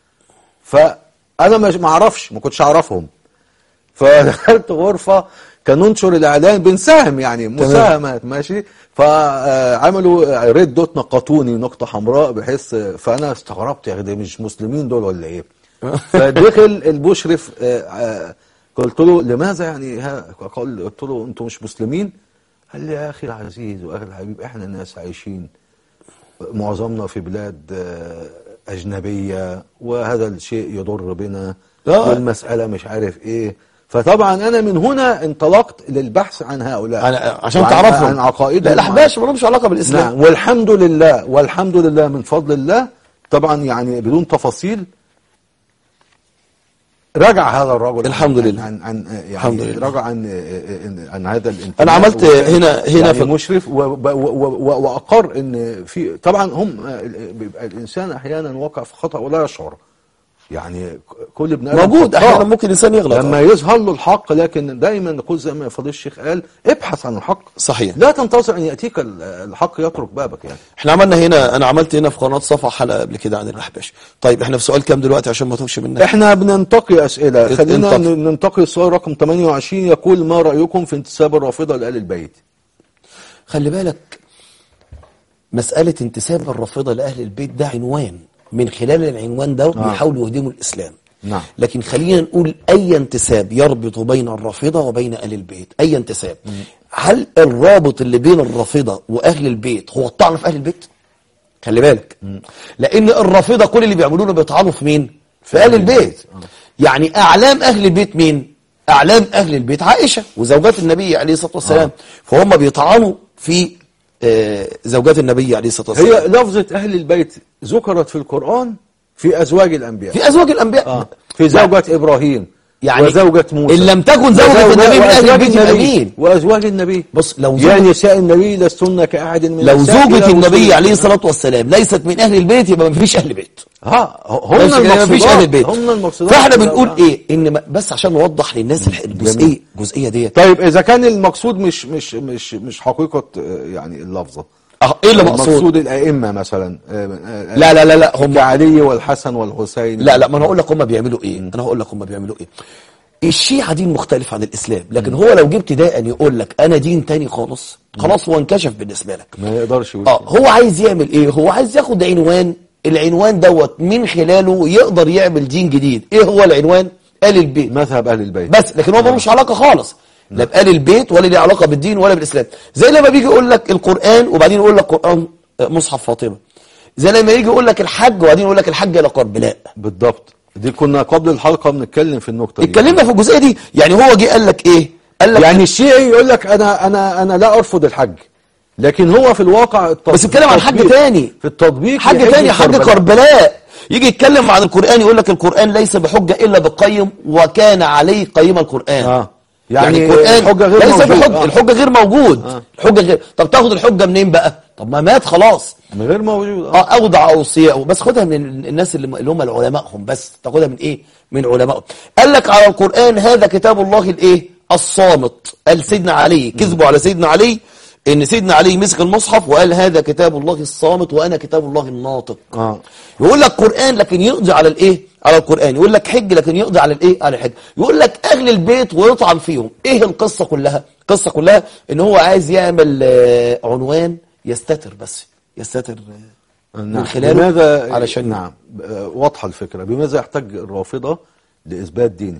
Speaker 1: فانا مش ما اعرفش ما كنتش اعرفهم فدخلت غرفة كان ننشر الإعلان بنساهم يعني مساهمات ماشي فعملوا ريد دوت نقطوني نقطة حمراء بحيث فأنا استغربت يا أخي ده مش مسلمين دول ولا إيه فدخل المشرف آه، آه، قلت له لماذا يعني ها قال قلت له أنتم مش مسلمين قال لي يا أخي العزيز وأخي الحبيب إحنا ناس عايشين معظمنا في بلاد آه، أجنبية وهذا الشيء يضر بنا
Speaker 2: آه.
Speaker 1: والمسألة مش عارف إيه فطبعا أنا من هنا انطلقت للبحث عن هؤلاء
Speaker 2: أنا عشان
Speaker 1: وعن-
Speaker 2: تعرفهم
Speaker 1: عن عقائدهم
Speaker 2: لا الأحباش ما لهمش علاقة بالإسلام
Speaker 1: نعم والحمد لله والحمد لله من فضل الله طبعا يعني بدون تفاصيل رجع هذا الرجل
Speaker 2: الحمد
Speaker 1: عن
Speaker 2: لله.
Speaker 1: عن, عن يعني
Speaker 2: الحمد لله.
Speaker 1: رجع عن عن, عن هذا الانتماء
Speaker 2: أنا عملت
Speaker 1: وكان
Speaker 2: هنا- هنا
Speaker 1: يعني
Speaker 2: في-
Speaker 1: مشرف و- و- و- و- واقر ان في طبعا هم بيبقى الانسان احيانا وقع في خطا ولا يشعر يعني كل ابن ادم
Speaker 2: موجود
Speaker 1: خطاء.
Speaker 2: أحيانا ممكن إنسان يغلط
Speaker 1: لما يظهر له الحق لكن دايما نقول زي ما فضيل الشيخ قال ابحث عن الحق
Speaker 2: صحيح.
Speaker 1: لا تنتظر ان ياتيك ال- الحق يترك بابك يعني
Speaker 2: احنا عملنا هنا أنا عملت هنا في قناة صفا حلقة قبل كده عن الأحباش طيب احنا في سؤال كام دلوقتي عشان ما توفش منك
Speaker 1: احنا بننتقي اسئله
Speaker 2: ات-
Speaker 1: خلينا
Speaker 2: انتقي.
Speaker 1: ن- ننتقي السؤال رقم 28 يقول ما رايكم في انتساب الرافضه لآل البيت
Speaker 2: خلي بالك مسألة انتساب الرافضة لأهل البيت ده عنوان من خلال العنوان ده بيحاولوا يهدموا الإسلام
Speaker 1: نعم.
Speaker 2: لكن خلينا نقول أي انتساب يربط بين الرافضة وبين أهل البيت أي انتساب هل الرابط اللي بين الرافضة وأهل البيت هو الطعن في أهل البيت؟ خلي بالك لأن الرافضة كل اللي بيعملونه بيطعنوا في مين؟ في أهل البيت يعني أعلام أهل البيت مين؟ أعلام أهل البيت عائشة وزوجات النبي عليه الصلاة والسلام فهم بيطعنوا في آه، زوجات النبي عليه الصلاة والسلام
Speaker 1: هي لفظه اهل البيت ذكرت في القران في ازواج الانبياء
Speaker 2: في أزواج الأنبياء
Speaker 1: آه. في زوجة إبراهيم
Speaker 2: يعني
Speaker 1: وزوجة موسى
Speaker 2: إن لم تكن زوجة
Speaker 1: وزوجة-
Speaker 2: النبي من أهل
Speaker 1: وأزواج
Speaker 2: البيت يبقى
Speaker 1: النبي.
Speaker 2: مين؟
Speaker 1: وأزواج النبي
Speaker 2: بص لو
Speaker 1: يا
Speaker 2: زوجة
Speaker 1: نساء النبي لستن كأحد من
Speaker 2: لو
Speaker 1: النساء
Speaker 2: زوجة
Speaker 1: إلى
Speaker 2: النبي
Speaker 1: رسول
Speaker 2: عليه الصلاة والسلام ليست من أهل البيت يبقى مفيش أهل بيت
Speaker 1: ها هم
Speaker 2: ماشي كده،
Speaker 1: المقصودات
Speaker 2: مفيش أهل البيت
Speaker 1: هم المقصودات
Speaker 2: فاحنا
Speaker 1: كلها.
Speaker 2: بنقول إيه إن ما- بس عشان نوضح للناس الح- الجزئية الجزئية ديت
Speaker 1: طيب إذا كان المقصود مش مش مش مش حقيقة آه، يعني اللفظة
Speaker 2: أه، إيه اللي مقصود؟
Speaker 1: المقصود الأئمة مثلا آه، آه،
Speaker 2: لا لا لا لا هم
Speaker 1: كعلي والحسن والحسين
Speaker 2: لا لا ما انا هقول لك هم بيعملوا ايه انا هقول لك هم بيعملوا ايه الشيعة دين مختلف عن الاسلام لكن هو لو جبت داء يقول لك انا دين تاني خالص خلاص هو انكشف بالنسبه لك
Speaker 1: ما يقدرش يقول
Speaker 2: اه
Speaker 1: كده.
Speaker 2: هو عايز يعمل ايه هو عايز ياخد عنوان العنوان دوت من خلاله يقدر يعمل دين جديد ايه هو العنوان آل البيت
Speaker 1: مذهب أهل البيت
Speaker 2: بس لكن هو ملوش علاقه خالص لا بآل البيت ولا ليه علاقه بالدين ولا بالاسلام زي لما بيجي يقول لك القران وبعدين يقول لك قران آه، مصحف فاطمه زي لما يجي يقول لك الحج وبعدين يقول لك الحج الى قربلاء
Speaker 1: بالضبط دي كنا قبل الحلقة بنتكلم في النقطة دي
Speaker 2: اتكلمنا في الجزئيه دي يعني هو جه قال لك ايه قال لك
Speaker 1: يعني الشيعي يقول لك انا انا انا لا ارفض الحج لكن هو في الواقع التطبيق
Speaker 2: بس اتكلم عن حج
Speaker 1: التطبيق-
Speaker 2: تاني.
Speaker 1: في التطبيق
Speaker 2: حج
Speaker 1: يحج
Speaker 2: تاني حج
Speaker 1: كربلاء.
Speaker 2: كربلاء يجي يتكلم عن القرآن يقول لك القرآن ليس بحجة إلا بقيم وكان عليه قيم القرآن
Speaker 1: آه.
Speaker 2: يعني,
Speaker 1: يعني
Speaker 2: القرآن
Speaker 1: الحجة غير
Speaker 2: ليس
Speaker 1: موجود.
Speaker 2: بحجة
Speaker 1: آه.
Speaker 2: الحجة غير موجود
Speaker 1: آه.
Speaker 2: الحجة غير طب تاخد الحجة منين بقى طب ما مات خلاص
Speaker 1: من غير موجود
Speaker 2: اه اودع اوصياء بس خدها من الناس اللي اللي هم العلماءهم بس تاخدها من ايه من علمائهم قال لك على القران هذا كتاب الله الايه الصامت قال سيدنا علي كذبوا على سيدنا علي ان سيدنا علي مسك المصحف وقال هذا كتاب الله الصامت وانا كتاب الله الناطق
Speaker 1: اه
Speaker 2: يقول لك قرآن لكن يقضي على الايه على القرآن يقول لك حج لكن يقضي على الايه على الحج يقول لك اهل البيت ويطعن فيهم ايه القصة كلها القصة كلها ان هو عايز يعمل آه، عنوان يستتر بس يستتر آه، من خلاله
Speaker 1: لماذا
Speaker 2: علشان
Speaker 1: نعم آه، واضحة الفكرة بماذا يحتاج الرافضة لإثبات دينهم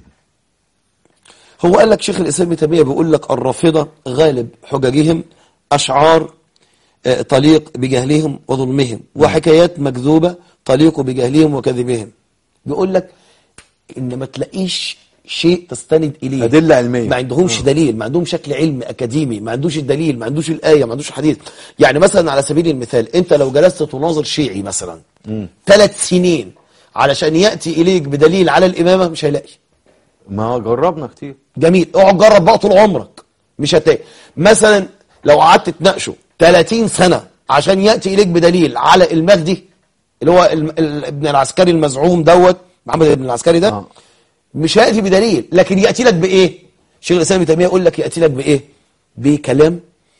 Speaker 2: هو قال لك شيخ الإسلام ابن تيمية بيقول لك الرافضة غالب حججهم أشعار آه، تليق بجهلهم وظلمهم وحكايات مكذوبة تليق بجهلهم وكذبهم بيقول لك إن ما تلاقيش شيء تستند إليه
Speaker 1: أدلة علمية.
Speaker 2: ما عندهمش دليل ما عندهم شكل علمي أكاديمي ما عندوش الدليل ما عندوش الآية ما عندوش الحديث يعني مثلا على سبيل المثال أنت لو جلست تناظر شيعي مثلا ثلاث سنين علشان يأتي إليك بدليل على الإمامة مش هيلاقي
Speaker 1: ما جربنا كتير
Speaker 2: جميل اقعد جرب بقى طول عمرك مش هتلاقي مثلا لو قعدت تناقشه 30 سنة عشان يأتي إليك بدليل على المهدي اللي هو الم- ال- ابن العسكري المزعوم دوت محمد ابن العسكري ده
Speaker 1: آه.
Speaker 2: مش هيأتي بدليل لكن يأتي لك بإيه شيخ الإسلام ابن تيمية يقول لك يأتي لك بإيه بكلام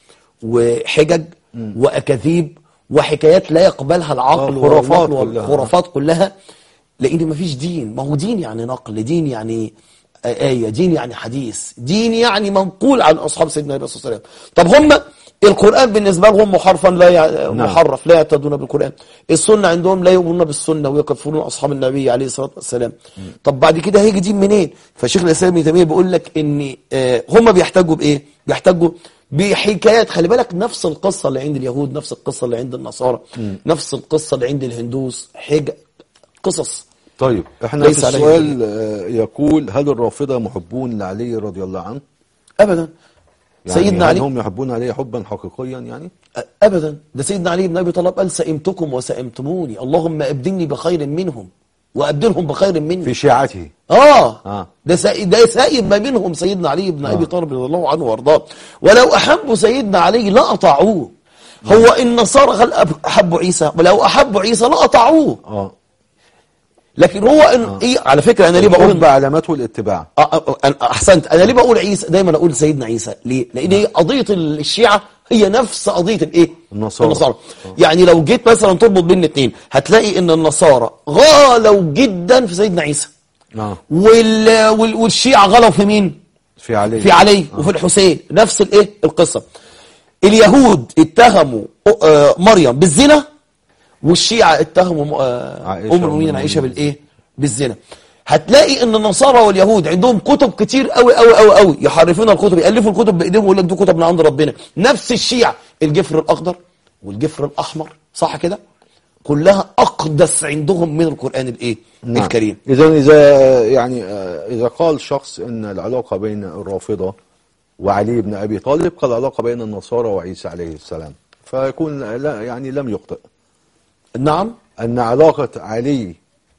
Speaker 2: وحجج وأكاذيب وحكايات لا يقبلها العقل
Speaker 1: آه، خرافات
Speaker 2: والنقل
Speaker 1: كلها.
Speaker 2: والخرافات كلها لأن مفيش دين ما هو دين يعني نقل دين يعني آية دين يعني حديث دين يعني منقول عن أصحاب سيدنا النبي صلى الله عليه وسلم طب هم القرآن بالنسبة لهم محرفا لا يع...
Speaker 1: نعم.
Speaker 2: محرف لا يعتدون بالقرآن السنة عندهم لا يؤمنون بالسنة ويكفرون أصحاب النبي عليه الصلاة والسلام طب بعد كده هيجي دين منين فشيخ الإسلام ابن تيمية بيقول لك إن آه، هم بيحتاجوا بإيه بيحتاجوا بحكايات خلي بالك نفس القصة اللي عند اليهود نفس القصة اللي عند النصارى نفس القصة اللي عند الهندوس حج قصص
Speaker 1: طيب احنا
Speaker 2: ليس
Speaker 1: في
Speaker 2: عليه
Speaker 1: السؤال آه، يقول هل الرافضة محبون لعلي رضي الله عنه
Speaker 2: أبدا
Speaker 1: يعني
Speaker 2: سيدنا
Speaker 1: هل
Speaker 2: علي
Speaker 1: هم يحبون عليه حبا حقيقيا يعني
Speaker 2: ابدا ده سيدنا علي بن ابي طالب قال سئمتكم وسئمتموني اللهم ابدلني بخير منهم وابدلهم بخير مني
Speaker 1: في شيعته
Speaker 2: اه,
Speaker 1: آه.
Speaker 2: ده سائب ده سائب ما منهم سيدنا علي بن ابي طالب رضي الله عنه وارضاه ولو احبوا سيدنا علي لاطاعوه هو النصارى هل أب- احبوا عيسى ولو احبوا عيسى لاطاعوه
Speaker 1: اه
Speaker 2: لكن هو إن إيه على فكره انا ليه بقول
Speaker 1: الحب علامته الاتباع
Speaker 2: آه، آه، آه، احسنت انا ليه بقول عيسى دايما اقول سيدنا عيسى ليه لان هي قضيه الشيعه هي نفس قضيه الايه
Speaker 1: النصارى.
Speaker 2: النصارى يعني لو جيت مثلا تربط بين الاثنين هتلاقي ان النصارى غالوا جدا في سيدنا عيسى
Speaker 1: اه
Speaker 2: وال... وال... والشيعه غلوا في مين
Speaker 1: في علي
Speaker 2: في علي وفي الحسين نفس الايه القصه اليهود اتهموا آه، مريم بالزنا والشيعة اتهموا آه،
Speaker 1: عائشة
Speaker 2: ام المؤمنين
Speaker 1: أم
Speaker 2: عائشه
Speaker 1: المؤمنين.
Speaker 2: بالايه بالزنا هتلاقي ان النصارى واليهود عندهم كتب كتير قوي قوي قوي قوي يحرفون الكتب يالفوا الكتب بايديهم ويقول لك دي كتب من عند ربنا نفس الشيعة الجفر الاخضر والجفر الاحمر صح كده كلها اقدس عندهم من القران الايه
Speaker 1: نعم.
Speaker 2: الكريم
Speaker 1: اذا اذا يعني آه، اذا قال شخص ان العلاقه بين الرافضه وعلي بن ابي طالب كالعلاقه بين النصارى وعيسى عليه السلام فيكون لا يعني لم يخطئ
Speaker 2: نعم
Speaker 1: ان علاقه علي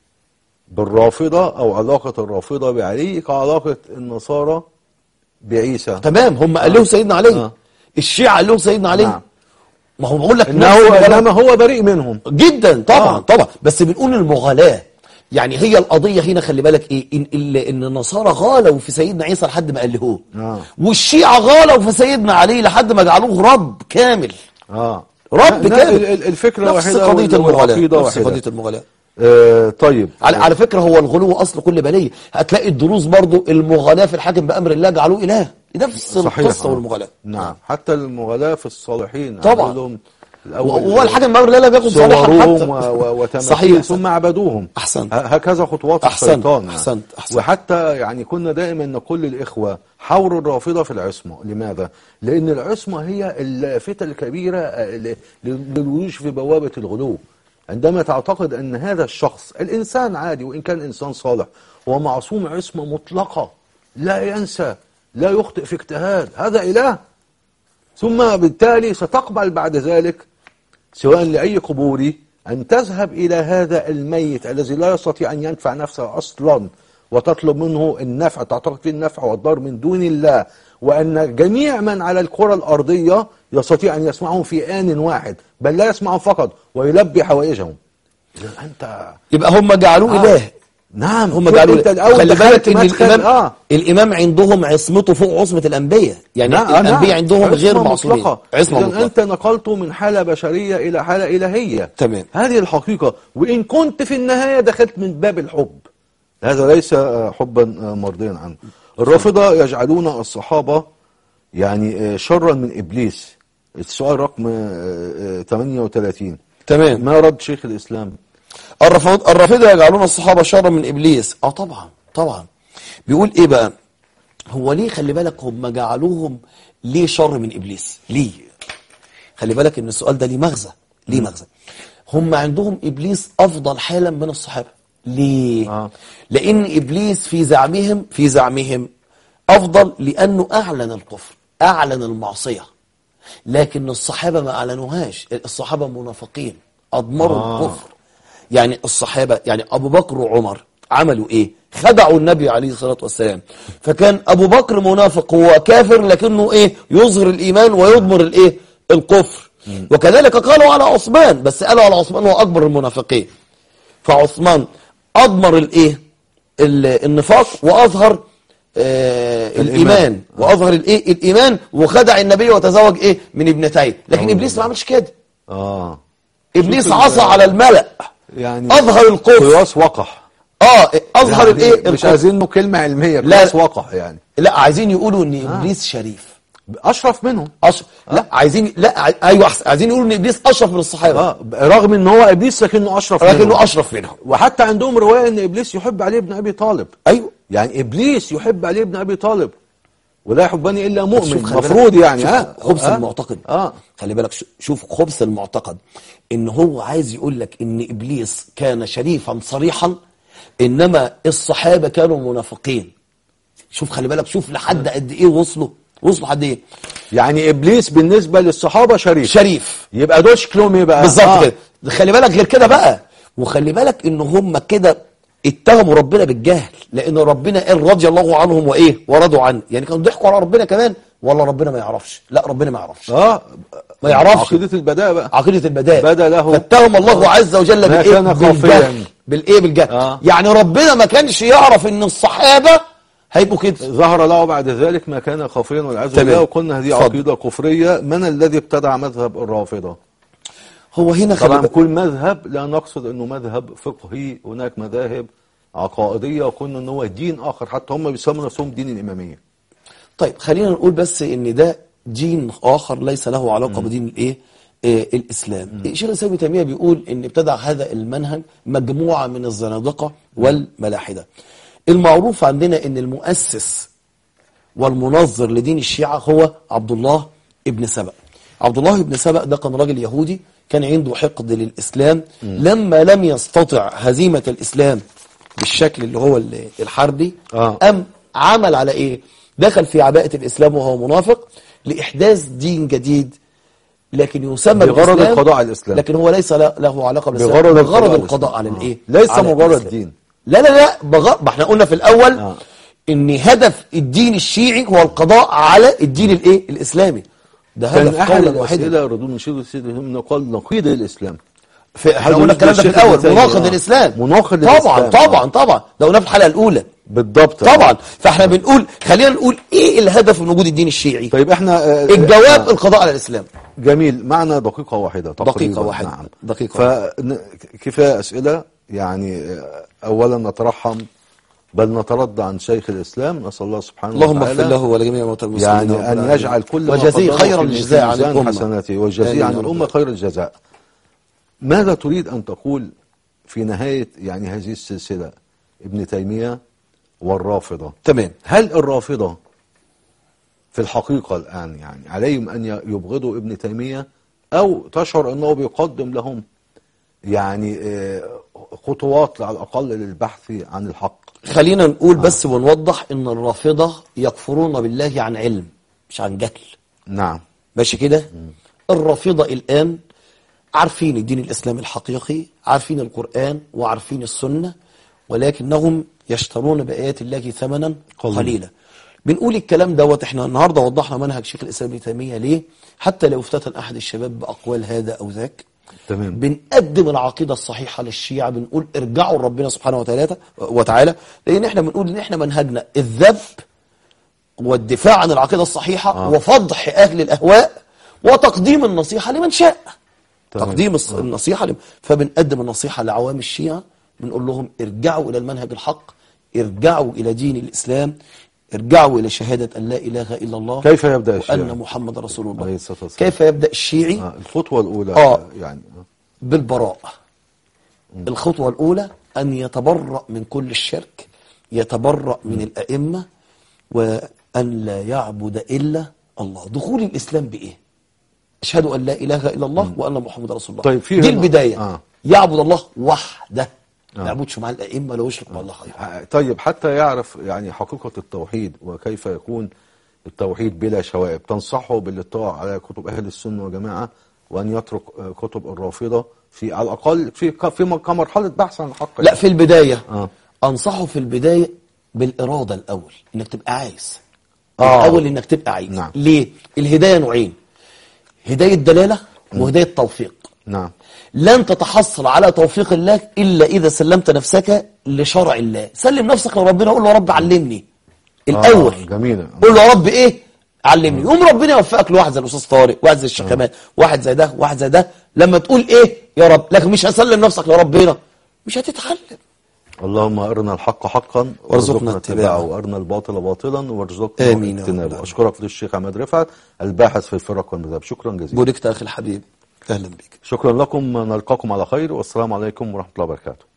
Speaker 1: بالرافضه او علاقه الرافضه بعلي كعلاقه النصارى بعيسى
Speaker 2: تمام هم قال لهم سيدنا علي
Speaker 1: آه.
Speaker 2: الشيعة قال لهم سيدنا علي
Speaker 1: نعم.
Speaker 2: ما هو بقول لك
Speaker 1: انه
Speaker 2: نفس المغالاة.
Speaker 1: انما هو بريء منهم
Speaker 2: جدا طبعا
Speaker 1: آه.
Speaker 2: طبعا بس بنقول المغالاة يعني هي القضية هنا خلي بالك ايه ان, إن, إن النصارى غالوا في سيدنا عيسى لحد ما ألهوه
Speaker 1: آه.
Speaker 2: والشيعة غالوا في سيدنا علي لحد ما جعلوه رب كامل
Speaker 1: اه
Speaker 2: رب
Speaker 1: لا،
Speaker 2: كامل
Speaker 1: ال- ال- الفكره
Speaker 2: نفس
Speaker 1: واحده
Speaker 2: قضية
Speaker 1: وال-
Speaker 2: المغالاة
Speaker 1: والعقيده
Speaker 2: نفس
Speaker 1: واحده
Speaker 2: قضية المغالاة
Speaker 1: آه طيب
Speaker 2: على, على فكرة هو الغلو أصل كل بلية هتلاقي الدروز برضو المغالاة في الحاكم بأمر الله جعلوه إله نفس
Speaker 1: صحيح
Speaker 2: القصة
Speaker 1: آه.
Speaker 2: والمغالاة
Speaker 1: نعم حتى المغالاة في الصالحين
Speaker 2: طبعا.
Speaker 1: عملوا لهم الأول
Speaker 2: وهو الحاكم بأمر الله لم يكن صالحا
Speaker 1: صورهم
Speaker 2: حتى
Speaker 1: و- و- وتماثيل
Speaker 2: صحيح
Speaker 1: ثم عبدوهم
Speaker 2: أحسنت.
Speaker 1: ه- هكذا خطوات
Speaker 2: أحسنت.
Speaker 1: الشيطان يعني.
Speaker 2: أحسنت. أحسنت.
Speaker 1: وحتى يعني كنا دائما نقول للإخوة حوروا الرافضة في العصمة لماذا؟ لأن العصمة هي اللافتة الكبيرة آه، ل- للوجود في بوابة الغلو عندما تعتقد أن هذا الشخص الإنسان عادي وإن كان إنسان صالح هو معصوم عصمة مطلقة لا ينسى لا يخطئ في اجتهاد هذا إله ثم بالتالي ستقبل بعد ذلك سواء لأي قبوري أن تذهب إلى هذا الميت الذي لا يستطيع أن ينفع نفسه أصلا وتطلب منه النفع تعتقد فيه النفع والضر من دون الله وأن جميع من على الكرة الأرضية يستطيع أن يسمعهم في آن واحد بل لا يسمعهم فقط ويلبي حوائجهم إذا أنت
Speaker 2: يبقى هم جعلوه
Speaker 1: آه.
Speaker 2: اله
Speaker 1: نعم
Speaker 2: هم
Speaker 1: شوف
Speaker 2: جعلوا
Speaker 1: أنت الأول
Speaker 2: خلي
Speaker 1: دخلت
Speaker 2: بالك ان
Speaker 1: مدخل
Speaker 2: الامام
Speaker 1: آه
Speaker 2: الامام عندهم عصمته فوق عصمه الانبياء يعني
Speaker 1: نعم، آه،
Speaker 2: الانبياء
Speaker 1: نعم.
Speaker 2: عندهم غير
Speaker 1: عصمة
Speaker 2: معصومين
Speaker 1: مطلقة.
Speaker 2: عصمه
Speaker 1: إذن
Speaker 2: مطلقه
Speaker 1: أنت نقلته من حالة بشرية إلى حالة إلهية
Speaker 2: تمام.
Speaker 1: هذه الحقيقة وإن كنت في النهاية دخلت من باب الحب هذا ليس آه، حبا آه، مرضيا عنه الرافضة يجعلون الصحابة يعني آه، شرا من إبليس السؤال رقم آه، آه، 38
Speaker 2: تمام
Speaker 1: ما رد شيخ الإسلام
Speaker 2: الرافض الرافضه يجعلون الصحابه شرا من ابليس اه طبعا طبعا بيقول ايه بقى هو ليه خلي بالك هم جعلوهم ليه شر من ابليس ليه خلي بالك ان السؤال ده ليه مغزى ليه مغزى هم عندهم ابليس افضل حالا من الصحابه ليه
Speaker 1: آه.
Speaker 2: لان ابليس في زعمهم في زعمهم افضل لانه اعلن الكفر اعلن المعصيه لكن الصحابه ما اعلنوهاش الصحابه منافقين اضمروا
Speaker 1: آه.
Speaker 2: الكفر يعني الصحابه يعني ابو بكر وعمر عملوا ايه خدعوا النبي عليه الصلاه والسلام فكان ابو بكر منافق هو كافر لكنه ايه يظهر الايمان ويضمر الايه الكفر وكذلك قالوا على عثمان بس قالوا على عثمان هو اكبر المنافقين فعثمان اضمر الايه ال- النفاق واظهر آه الايمان واظهر الايه الايمان وخدع النبي وتزوج ايه من ابنتين لكن
Speaker 1: أعوذ
Speaker 2: ابليس ما عملش كده
Speaker 1: آه
Speaker 2: ابليس
Speaker 1: شوف ال-
Speaker 2: عصى على الملأ
Speaker 1: يعني
Speaker 2: اظهر الكفر
Speaker 1: قياس وقح
Speaker 2: اه اظهر
Speaker 1: يعني
Speaker 2: الايه
Speaker 1: مش
Speaker 2: الكفر.
Speaker 1: عايزينه كلمة علمية
Speaker 2: لا.
Speaker 1: قياس وقح يعني
Speaker 2: لا عايزين يقولوا ان ابليس شريف
Speaker 1: أشرف منهم
Speaker 2: أش... لا عايزين لا عاي... ايوه أحسن. عايزين يقولوا ان ابليس اشرف من الصحابه
Speaker 1: اه رغم ان هو ابليس لكنه اشرف منهم.
Speaker 2: لكنه اشرف منهم
Speaker 1: وحتى عندهم روايه ان ابليس يحب علي بن ابي طالب
Speaker 2: ايوه
Speaker 1: يعني ابليس يحب علي بن ابي طالب ولا يحبني الا مؤمن
Speaker 2: شوف خلي بالك-
Speaker 1: مفروض يعني
Speaker 2: شوف
Speaker 1: اه
Speaker 2: خبث
Speaker 1: آه.
Speaker 2: المعتقد
Speaker 1: اه
Speaker 2: خلي بالك ش- شوف خبث المعتقد ان هو عايز يقول لك ان ابليس كان شريفا صريحا انما الصحابه كانوا منافقين شوف خلي بالك شوف لحد قد ايه وصلوا وصلوا لحد ايه
Speaker 1: يعني ابليس بالنسبه للصحابه شريف
Speaker 2: شريف
Speaker 1: يبقى دول شكلهم ايه بقى
Speaker 2: بالظبط
Speaker 1: آه.
Speaker 2: كده خلي بالك غير كده بقى وخلي بالك ان هم كده اتهموا ربنا بالجهل لان ربنا قال رضي الله عنهم وايه ورضوا عنه يعني كانوا ضحكوا على ربنا كمان ولا ربنا ما يعرفش لا ربنا ما يعرفش
Speaker 1: اه
Speaker 2: ما يعرفش.
Speaker 1: عقيده البداء بقى
Speaker 2: عقيده البداء
Speaker 1: بدا له
Speaker 2: فاتهم الله عز وجل
Speaker 1: ما
Speaker 2: بالايه
Speaker 1: كان خافيا.
Speaker 2: بالجهل بالايه بالجهل
Speaker 1: آه.
Speaker 2: يعني ربنا ما كانش يعرف ان الصحابه هيبقوا كده
Speaker 1: ظهر له بعد ذلك ما كان خافيا والعياذ
Speaker 2: تمام.
Speaker 1: بالله وقلنا هذه
Speaker 2: اتفضل.
Speaker 1: عقيده كفريه من الذي ابتدع مذهب الرافضه
Speaker 2: هو هنا خلي
Speaker 1: طبعا
Speaker 2: بالك
Speaker 1: كل مذهب لا نقصد انه مذهب فقهي هناك مذاهب عقائديه وقلنا ان هو دين اخر حتى هم بيسموا نفسهم دين الاماميه
Speaker 2: طيب خلينا نقول بس ان ده دين اخر ليس له علاقه بدين الايه آه الاسلام شيخ الاسلام ابن تيميه بيقول ان ابتدع هذا المنهج مجموعه من الزنادقه والملاحده المعروف عندنا ان المؤسس والمنظر لدين الشيعة هو عبد الله ابن سبأ عبد الله ابن سبأ ده كان راجل يهودي كان عنده حقد للإسلام لما لم يستطع هزيمة الإسلام بالشكل اللي هو ال- الحربي
Speaker 1: آه.
Speaker 2: أم عمل على إيه دخل في عباءة الإسلام وهو منافق لإحداث دين جديد لكن يسمى
Speaker 1: بغرض
Speaker 2: بالإسلام،
Speaker 1: القضاء على الإسلام.
Speaker 2: لكن هو ليس له له علاقة بالإسلام
Speaker 1: بغرض
Speaker 2: بغرض
Speaker 1: القضاء على
Speaker 2: القضاء على
Speaker 1: الإسلام.
Speaker 2: الإيه
Speaker 1: ليس
Speaker 2: على
Speaker 1: مجرد
Speaker 2: الإسلام.
Speaker 1: دين.
Speaker 2: لا لا لا بغ... ما احنا قلنا في الاول
Speaker 1: آه.
Speaker 2: آه. ان هدف الدين الشيعي هو القضاء على الدين الايه الاسلامي ده
Speaker 1: كان
Speaker 2: هدف
Speaker 1: احد
Speaker 2: قولا واحدا
Speaker 1: الاسئله ردود نشيد السيد هم قال نقيض الاسلام
Speaker 2: في احنا
Speaker 1: هذا
Speaker 2: قلنا الكلام ده في
Speaker 1: بالشكل
Speaker 2: الاول
Speaker 1: الثاني،
Speaker 2: مناقض
Speaker 1: آه.
Speaker 2: الاسلام
Speaker 1: مناقض
Speaker 2: طبعا
Speaker 1: للإسلام،
Speaker 2: طبعا
Speaker 1: آه.
Speaker 2: طبعا ده قلنا في الحلقه الاولى
Speaker 1: بالضبط
Speaker 2: طبعا فاحنا بنقول خلينا نقول ايه الهدف من وجود الدين الشيعي
Speaker 1: طيب احنا آه،
Speaker 2: الجواب
Speaker 1: آه،
Speaker 2: القضاء على الاسلام
Speaker 1: جميل معنا دقيقة واحدة تقريبا
Speaker 2: دقيقة واحدة.
Speaker 1: نعم.
Speaker 2: دقيقة
Speaker 1: فكفاية أسئلة يعني آه، أولا نترحم بل نترضى عن شيخ الإسلام نسأل الله سبحانه
Speaker 2: اللهم
Speaker 1: وتعالى
Speaker 2: اغفر له ولجميع موتى المسلمين
Speaker 1: يعني
Speaker 2: رب
Speaker 1: أن
Speaker 2: العالمين.
Speaker 1: يجعل كل ما
Speaker 2: وجزيه
Speaker 1: قدمه
Speaker 2: خير
Speaker 1: في
Speaker 2: الجزاء عن
Speaker 1: ميزان
Speaker 2: الامه
Speaker 1: حسناته
Speaker 2: آمين
Speaker 1: والجزيء
Speaker 2: يا
Speaker 1: عن
Speaker 2: رب.
Speaker 1: الأمة خير الجزاء ماذا تريد أن تقول في نهاية يعني هذه السلسلة ابن تيمية والرافضة
Speaker 2: تمام
Speaker 1: هل الرافضة في الحقيقة الآن يعني عليهم أن يبغضوا ابن تيمية أو تشعر أنه بيقدم لهم يعني آه، خطوات على الأقل للبحث عن الحق
Speaker 2: خلينا نقول بس ونوضح ان الرافضه يكفرون بالله عن علم مش عن جهل
Speaker 1: نعم
Speaker 2: ماشي كده الرافضة الآن عارفين الدين الإسلامي الحقيقي عارفين القرآن وعارفين السنة ولكنهم يشترون بآيات الله ثمنا
Speaker 1: قليلا.
Speaker 2: قليلا بنقول الكلام دوت احنا النهارده وضحنا منهج شيخ الاسلام ابن تيميه ليه حتى لو افتتن احد الشباب باقوال هذا او ذاك
Speaker 1: تمام
Speaker 2: بنقدم العقيده الصحيحه للشيعه بنقول ارجعوا لربنا سبحانه وتعالى وتعالى لان احنا بنقول ان احنا منهجنا الذب والدفاع عن العقيده الصحيحه
Speaker 1: آه.
Speaker 2: وفضح اهل الاهواء وتقديم النصيحه لمن شاء
Speaker 1: تمام.
Speaker 2: تقديم الص- النصيحه لم... فبنقدم النصيحه لعوام الشيعه بنقول لهم ارجعوا الى المنهج الحق ارجعوا الى دين الاسلام ارجعوا الى شهاده ان لا اله الا الله
Speaker 1: كيف يبدأ الشيعي؟
Speaker 2: وان محمد رسول الله
Speaker 1: عليه الصلاة والسلام.
Speaker 2: كيف يبدا الشيعي
Speaker 1: آه، الخطوة الأولى
Speaker 2: آه.
Speaker 1: يعني
Speaker 2: بالبراءة الخطوة الأولى أن يتبرأ من كل الشرك يتبرأ من الأئمة وأن لا يعبد إلا الله دخول الإسلام بإيه أشهد أن لا إله إلا الله وأن محمد رسول الله
Speaker 1: طيب، في
Speaker 2: دي
Speaker 1: هنا-
Speaker 2: البداية
Speaker 1: آه.
Speaker 2: يعبد الله وحده ما
Speaker 1: آه.
Speaker 2: يعبدش مع الأئمة لا يشرك مع الله خير
Speaker 1: آه، طيب حتى يعرف يعني حقيقة التوحيد وكيف يكون التوحيد بلا شوائب تنصحه بالاطلاع على كتب أهل السنة والجماعة وأن يترك آه، كتب الرافضة في على الأقل في ك- في م- كمرحلة بحث عن الحق
Speaker 2: لا في البداية
Speaker 1: آه.
Speaker 2: أنصحه في البداية بالإرادة الأول إنك تبقى عايز
Speaker 1: آه.
Speaker 2: الأول إنك تبقى عايز
Speaker 1: نعم.
Speaker 2: ليه؟ الهداية نوعين هداية دلالة وهداية توفيق
Speaker 1: نعم
Speaker 2: لن تتحصل على توفيق الله إلا إذا سلمت نفسك لشرع الله سلم نفسك لربنا قول له يا رب علمني الأول
Speaker 1: آه، جميلة
Speaker 2: قول له يا رب إيه علمني يوم ربنا يوفقك لواحد زي الأستاذ طارق واحد زي الشيخ كمال واحد زي ده واحد زي ده لما تقول إيه يا رب لكن مش هسلم نفسك لربنا مش هتتعلم
Speaker 1: اللهم أرنا الحق حقا
Speaker 2: وارزقنا اتباعه.
Speaker 1: وأرنا الباطل باطلا وارزقنا
Speaker 2: آمين يا رب
Speaker 1: اجتنابه
Speaker 2: العالمين.
Speaker 1: أشكرك فضيلة الشيخ عماد رفعت الباحث في الفرق والمذاهب شكرا جزيلا
Speaker 2: بوركت أخي الحبيب أهلا بك
Speaker 1: شكرا لكم نلقاكم على خير والسلام عليكم ورحمة الله وبركاته